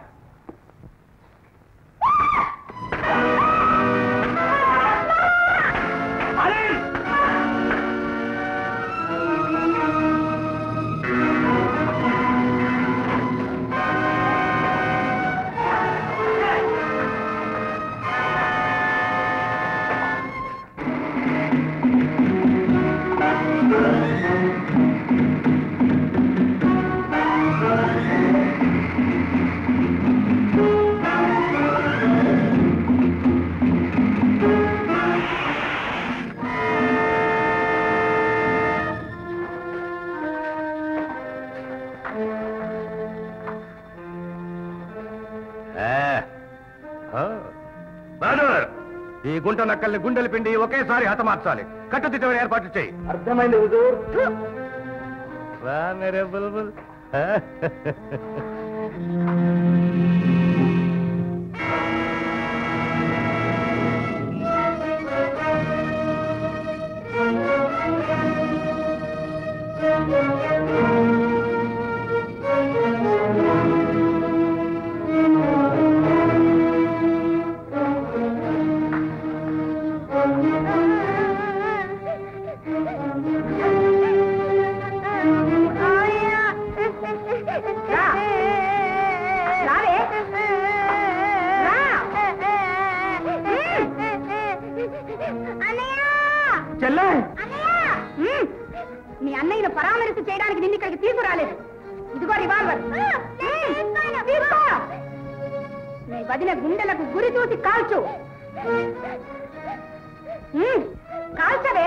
ఈ గుంట నక్కల్ని గుండెలు పిండి ఒకేసారి హతమార్చాలి కట్టుదిట్టమైన ఏర్పాట్లు చేయి అర్థమైంది హుజూర్ చెల్లె ఉమ్, మీ అన్నయ్యను పరామర్శ చేయడానికి నిన్ను ఇక్కడికి తీసుకురాలేదు ఇదిగో రివాల్వర్ ఉమ్, తీసుకో. నీ వదిన గుండెలకు గురి చూసి కాల్చు ఉమ్, కాల్చవే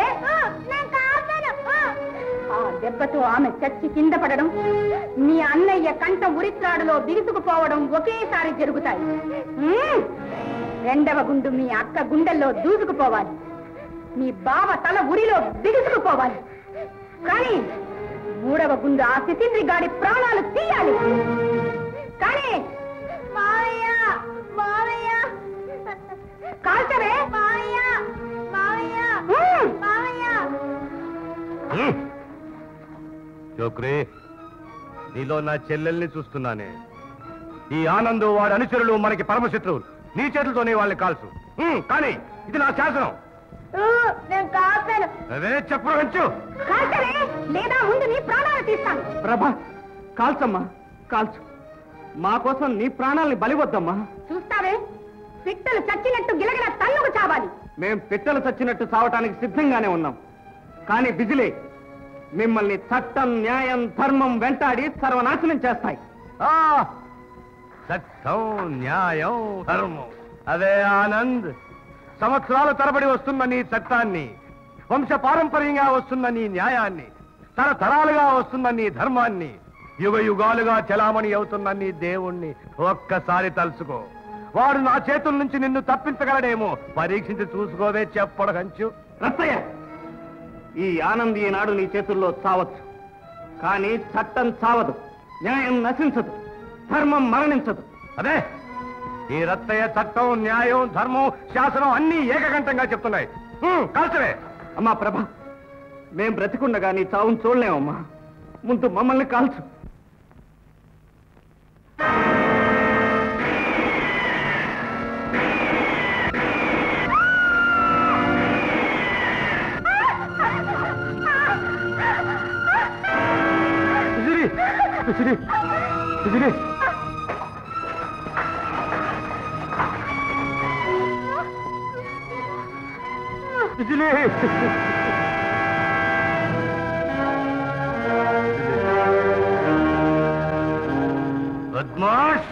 ఆ దెబ్బతో ఆమె చచ్చి కింద పడడం మీ అన్నయ్య కంట ఉరిత్రాడులో బిగుసుకుపోవడం ఒకేసారి జరుగుతాయి ఉమ్, రెండవ గుండు మీ అక్క గుండెల్లో దూసుకుపోవాలి మీ బావ తల ఉరిలో బిగుసుకుపోవాలి కానీ మూడవ గుండు ఆ శిశింద్రి గాడి ప్రాణాలు తీయాలి కానీ మావయ్య మావయ్య కాల్చవే మావయ్య మావయ్య మావయ్య చోక్రే నీలో నా చెల్లెల్ని చూస్తున్నానే ఈ ఆనందం వాడి అనుచరులు మనకి పరమశత్రువులు నీ చేతులతోనే వాళ్ళని కాల్చు ఉమ్, కానీ ఇది నా శాసనం నేను కాల్చాను అదే చెప్పు హంచు కాల్చవే లేదా ముందు నీ ప్రాణాలు తీస్తాను ప్రభ కాల్చమ్మా కాల్చు మా కోసం నీ ప్రాణాల్ని బలివద్దమ్మా చూస్తావే పిట్టలు చచ్చినట్టు గిలగిల తన్నుకు చావాలి మేం పిట్టలు చచ్చినట్టు చావటానికి సిద్ధంగానే ఉన్నాం కానీ బిజిలే మిమ్మల్ని చట్టం న్యాయం ధర్మం వెంటాడి సర్వనాశనం చేస్తాయి ఆ, సత్యం న్యాయం ధర్మం అదే ఆనంద్ సంవత్సరాల తరబడి వస్తున్న నీ చట్టాన్ని వంశ పారంపర్యంగా వస్తున్న నీ న్యాయాన్ని తరతరాలుగా వస్తున్న నీ ధర్మాన్ని యుగ యుగాలుగా చలామణి అవుతున్న నీ దేవుణ్ణి ఒక్కసారి తలుచుకో వాడు నా చేతుల నుంచి నిన్ను తప్పించగలడేమో పరీక్షించి చూసుకోవే చెప్పడు హంచు రత్తయ్య ఈ ఆనంద్ ఈనాడు నీ చేతుల్లో చావచ్చు కానీ చట్టం చావదు న్యాయం నశించదు ధర్మం మరణించదు అదే ఈ రత్తయ్య చట్టం న్యాయం ధర్మం శాసనం అన్ని ఏకకంఠంగా చెప్తున్నాయి హ్మ్, కాల్చవే అమ్మా ప్రభ మేం బ్రతికుండగా నీ చావును చూడలేమమ్మా ముందు మమ్మల్ని కాల్చు విసిరి విసిరి విసిరి బిజిలీ బద్మాష్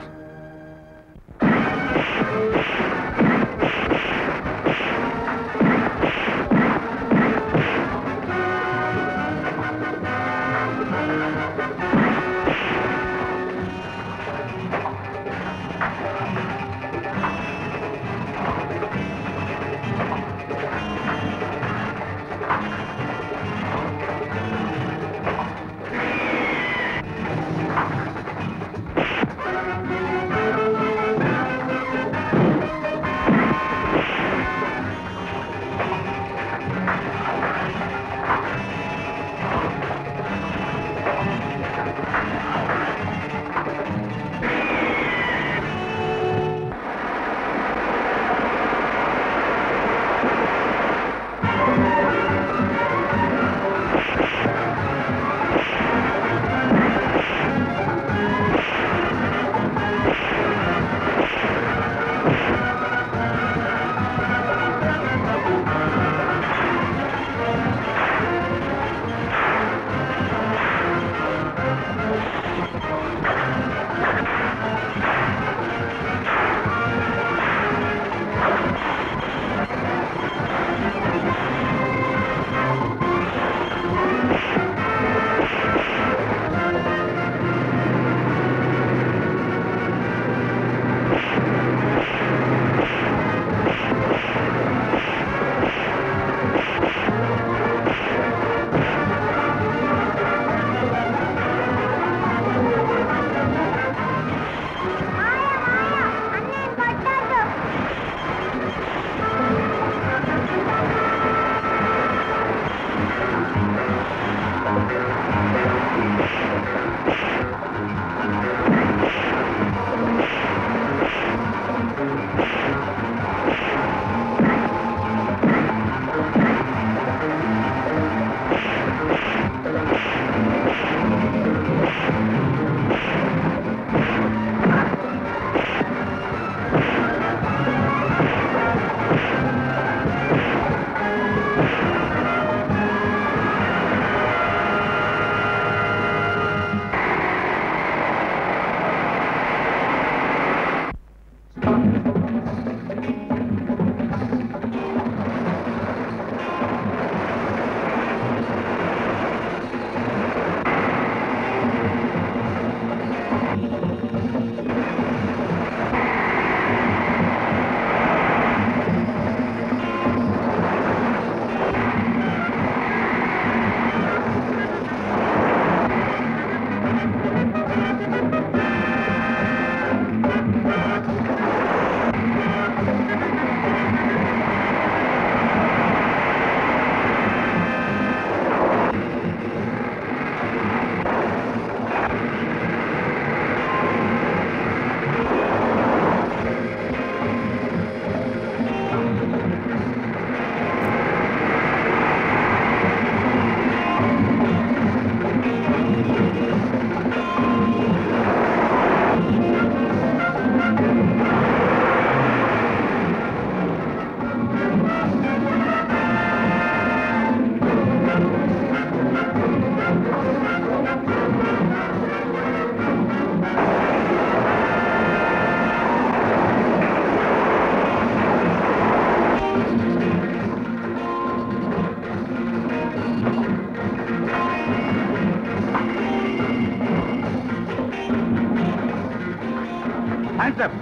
హ్యాండ్సప్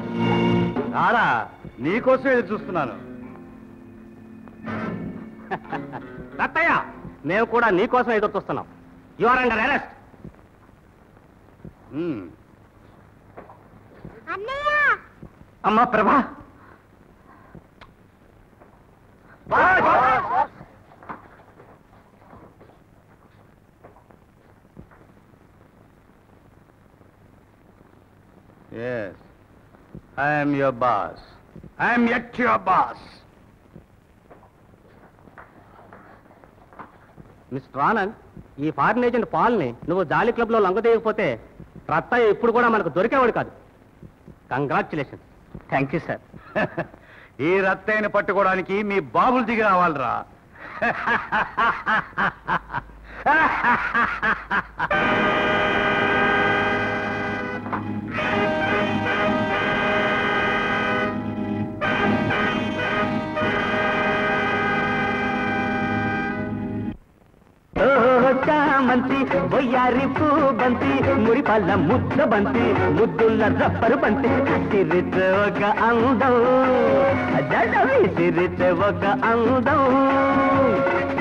రారా నీకోసం ఎదురు చూస్తున్నాను రత్తయ్య మేము కూడా నీకోసం ఎదురు చూస్తున్నాం you are under arrest hmm. అన్నయ్య అమ్మా ప్రభా Yes. I am your boss. I am yet your boss. Mister Anand ఈ ఫారిన్ ఏజెంట్ పాల్ని నువ్వు జాలీ క్లబ్లో లొంగదీయకపోతే రత్తయ్య ఇప్పుడు కూడా మనకు దొరికేవాడు కాదు కంగ్రాచులేషన్ థ్యాంక్ యూ సార్ ఈ రత్తైన పట్టుకోవడానికి మీ బాబులు దిగి రావాలిరా చామంతి బొయ్యారి పూ బంతి మురిపల్ల ముద్ద బంతి ముద్దుల రబ్బరు బంతి సిరిత ఒక అందం జడ విసిరిత ఒక అందం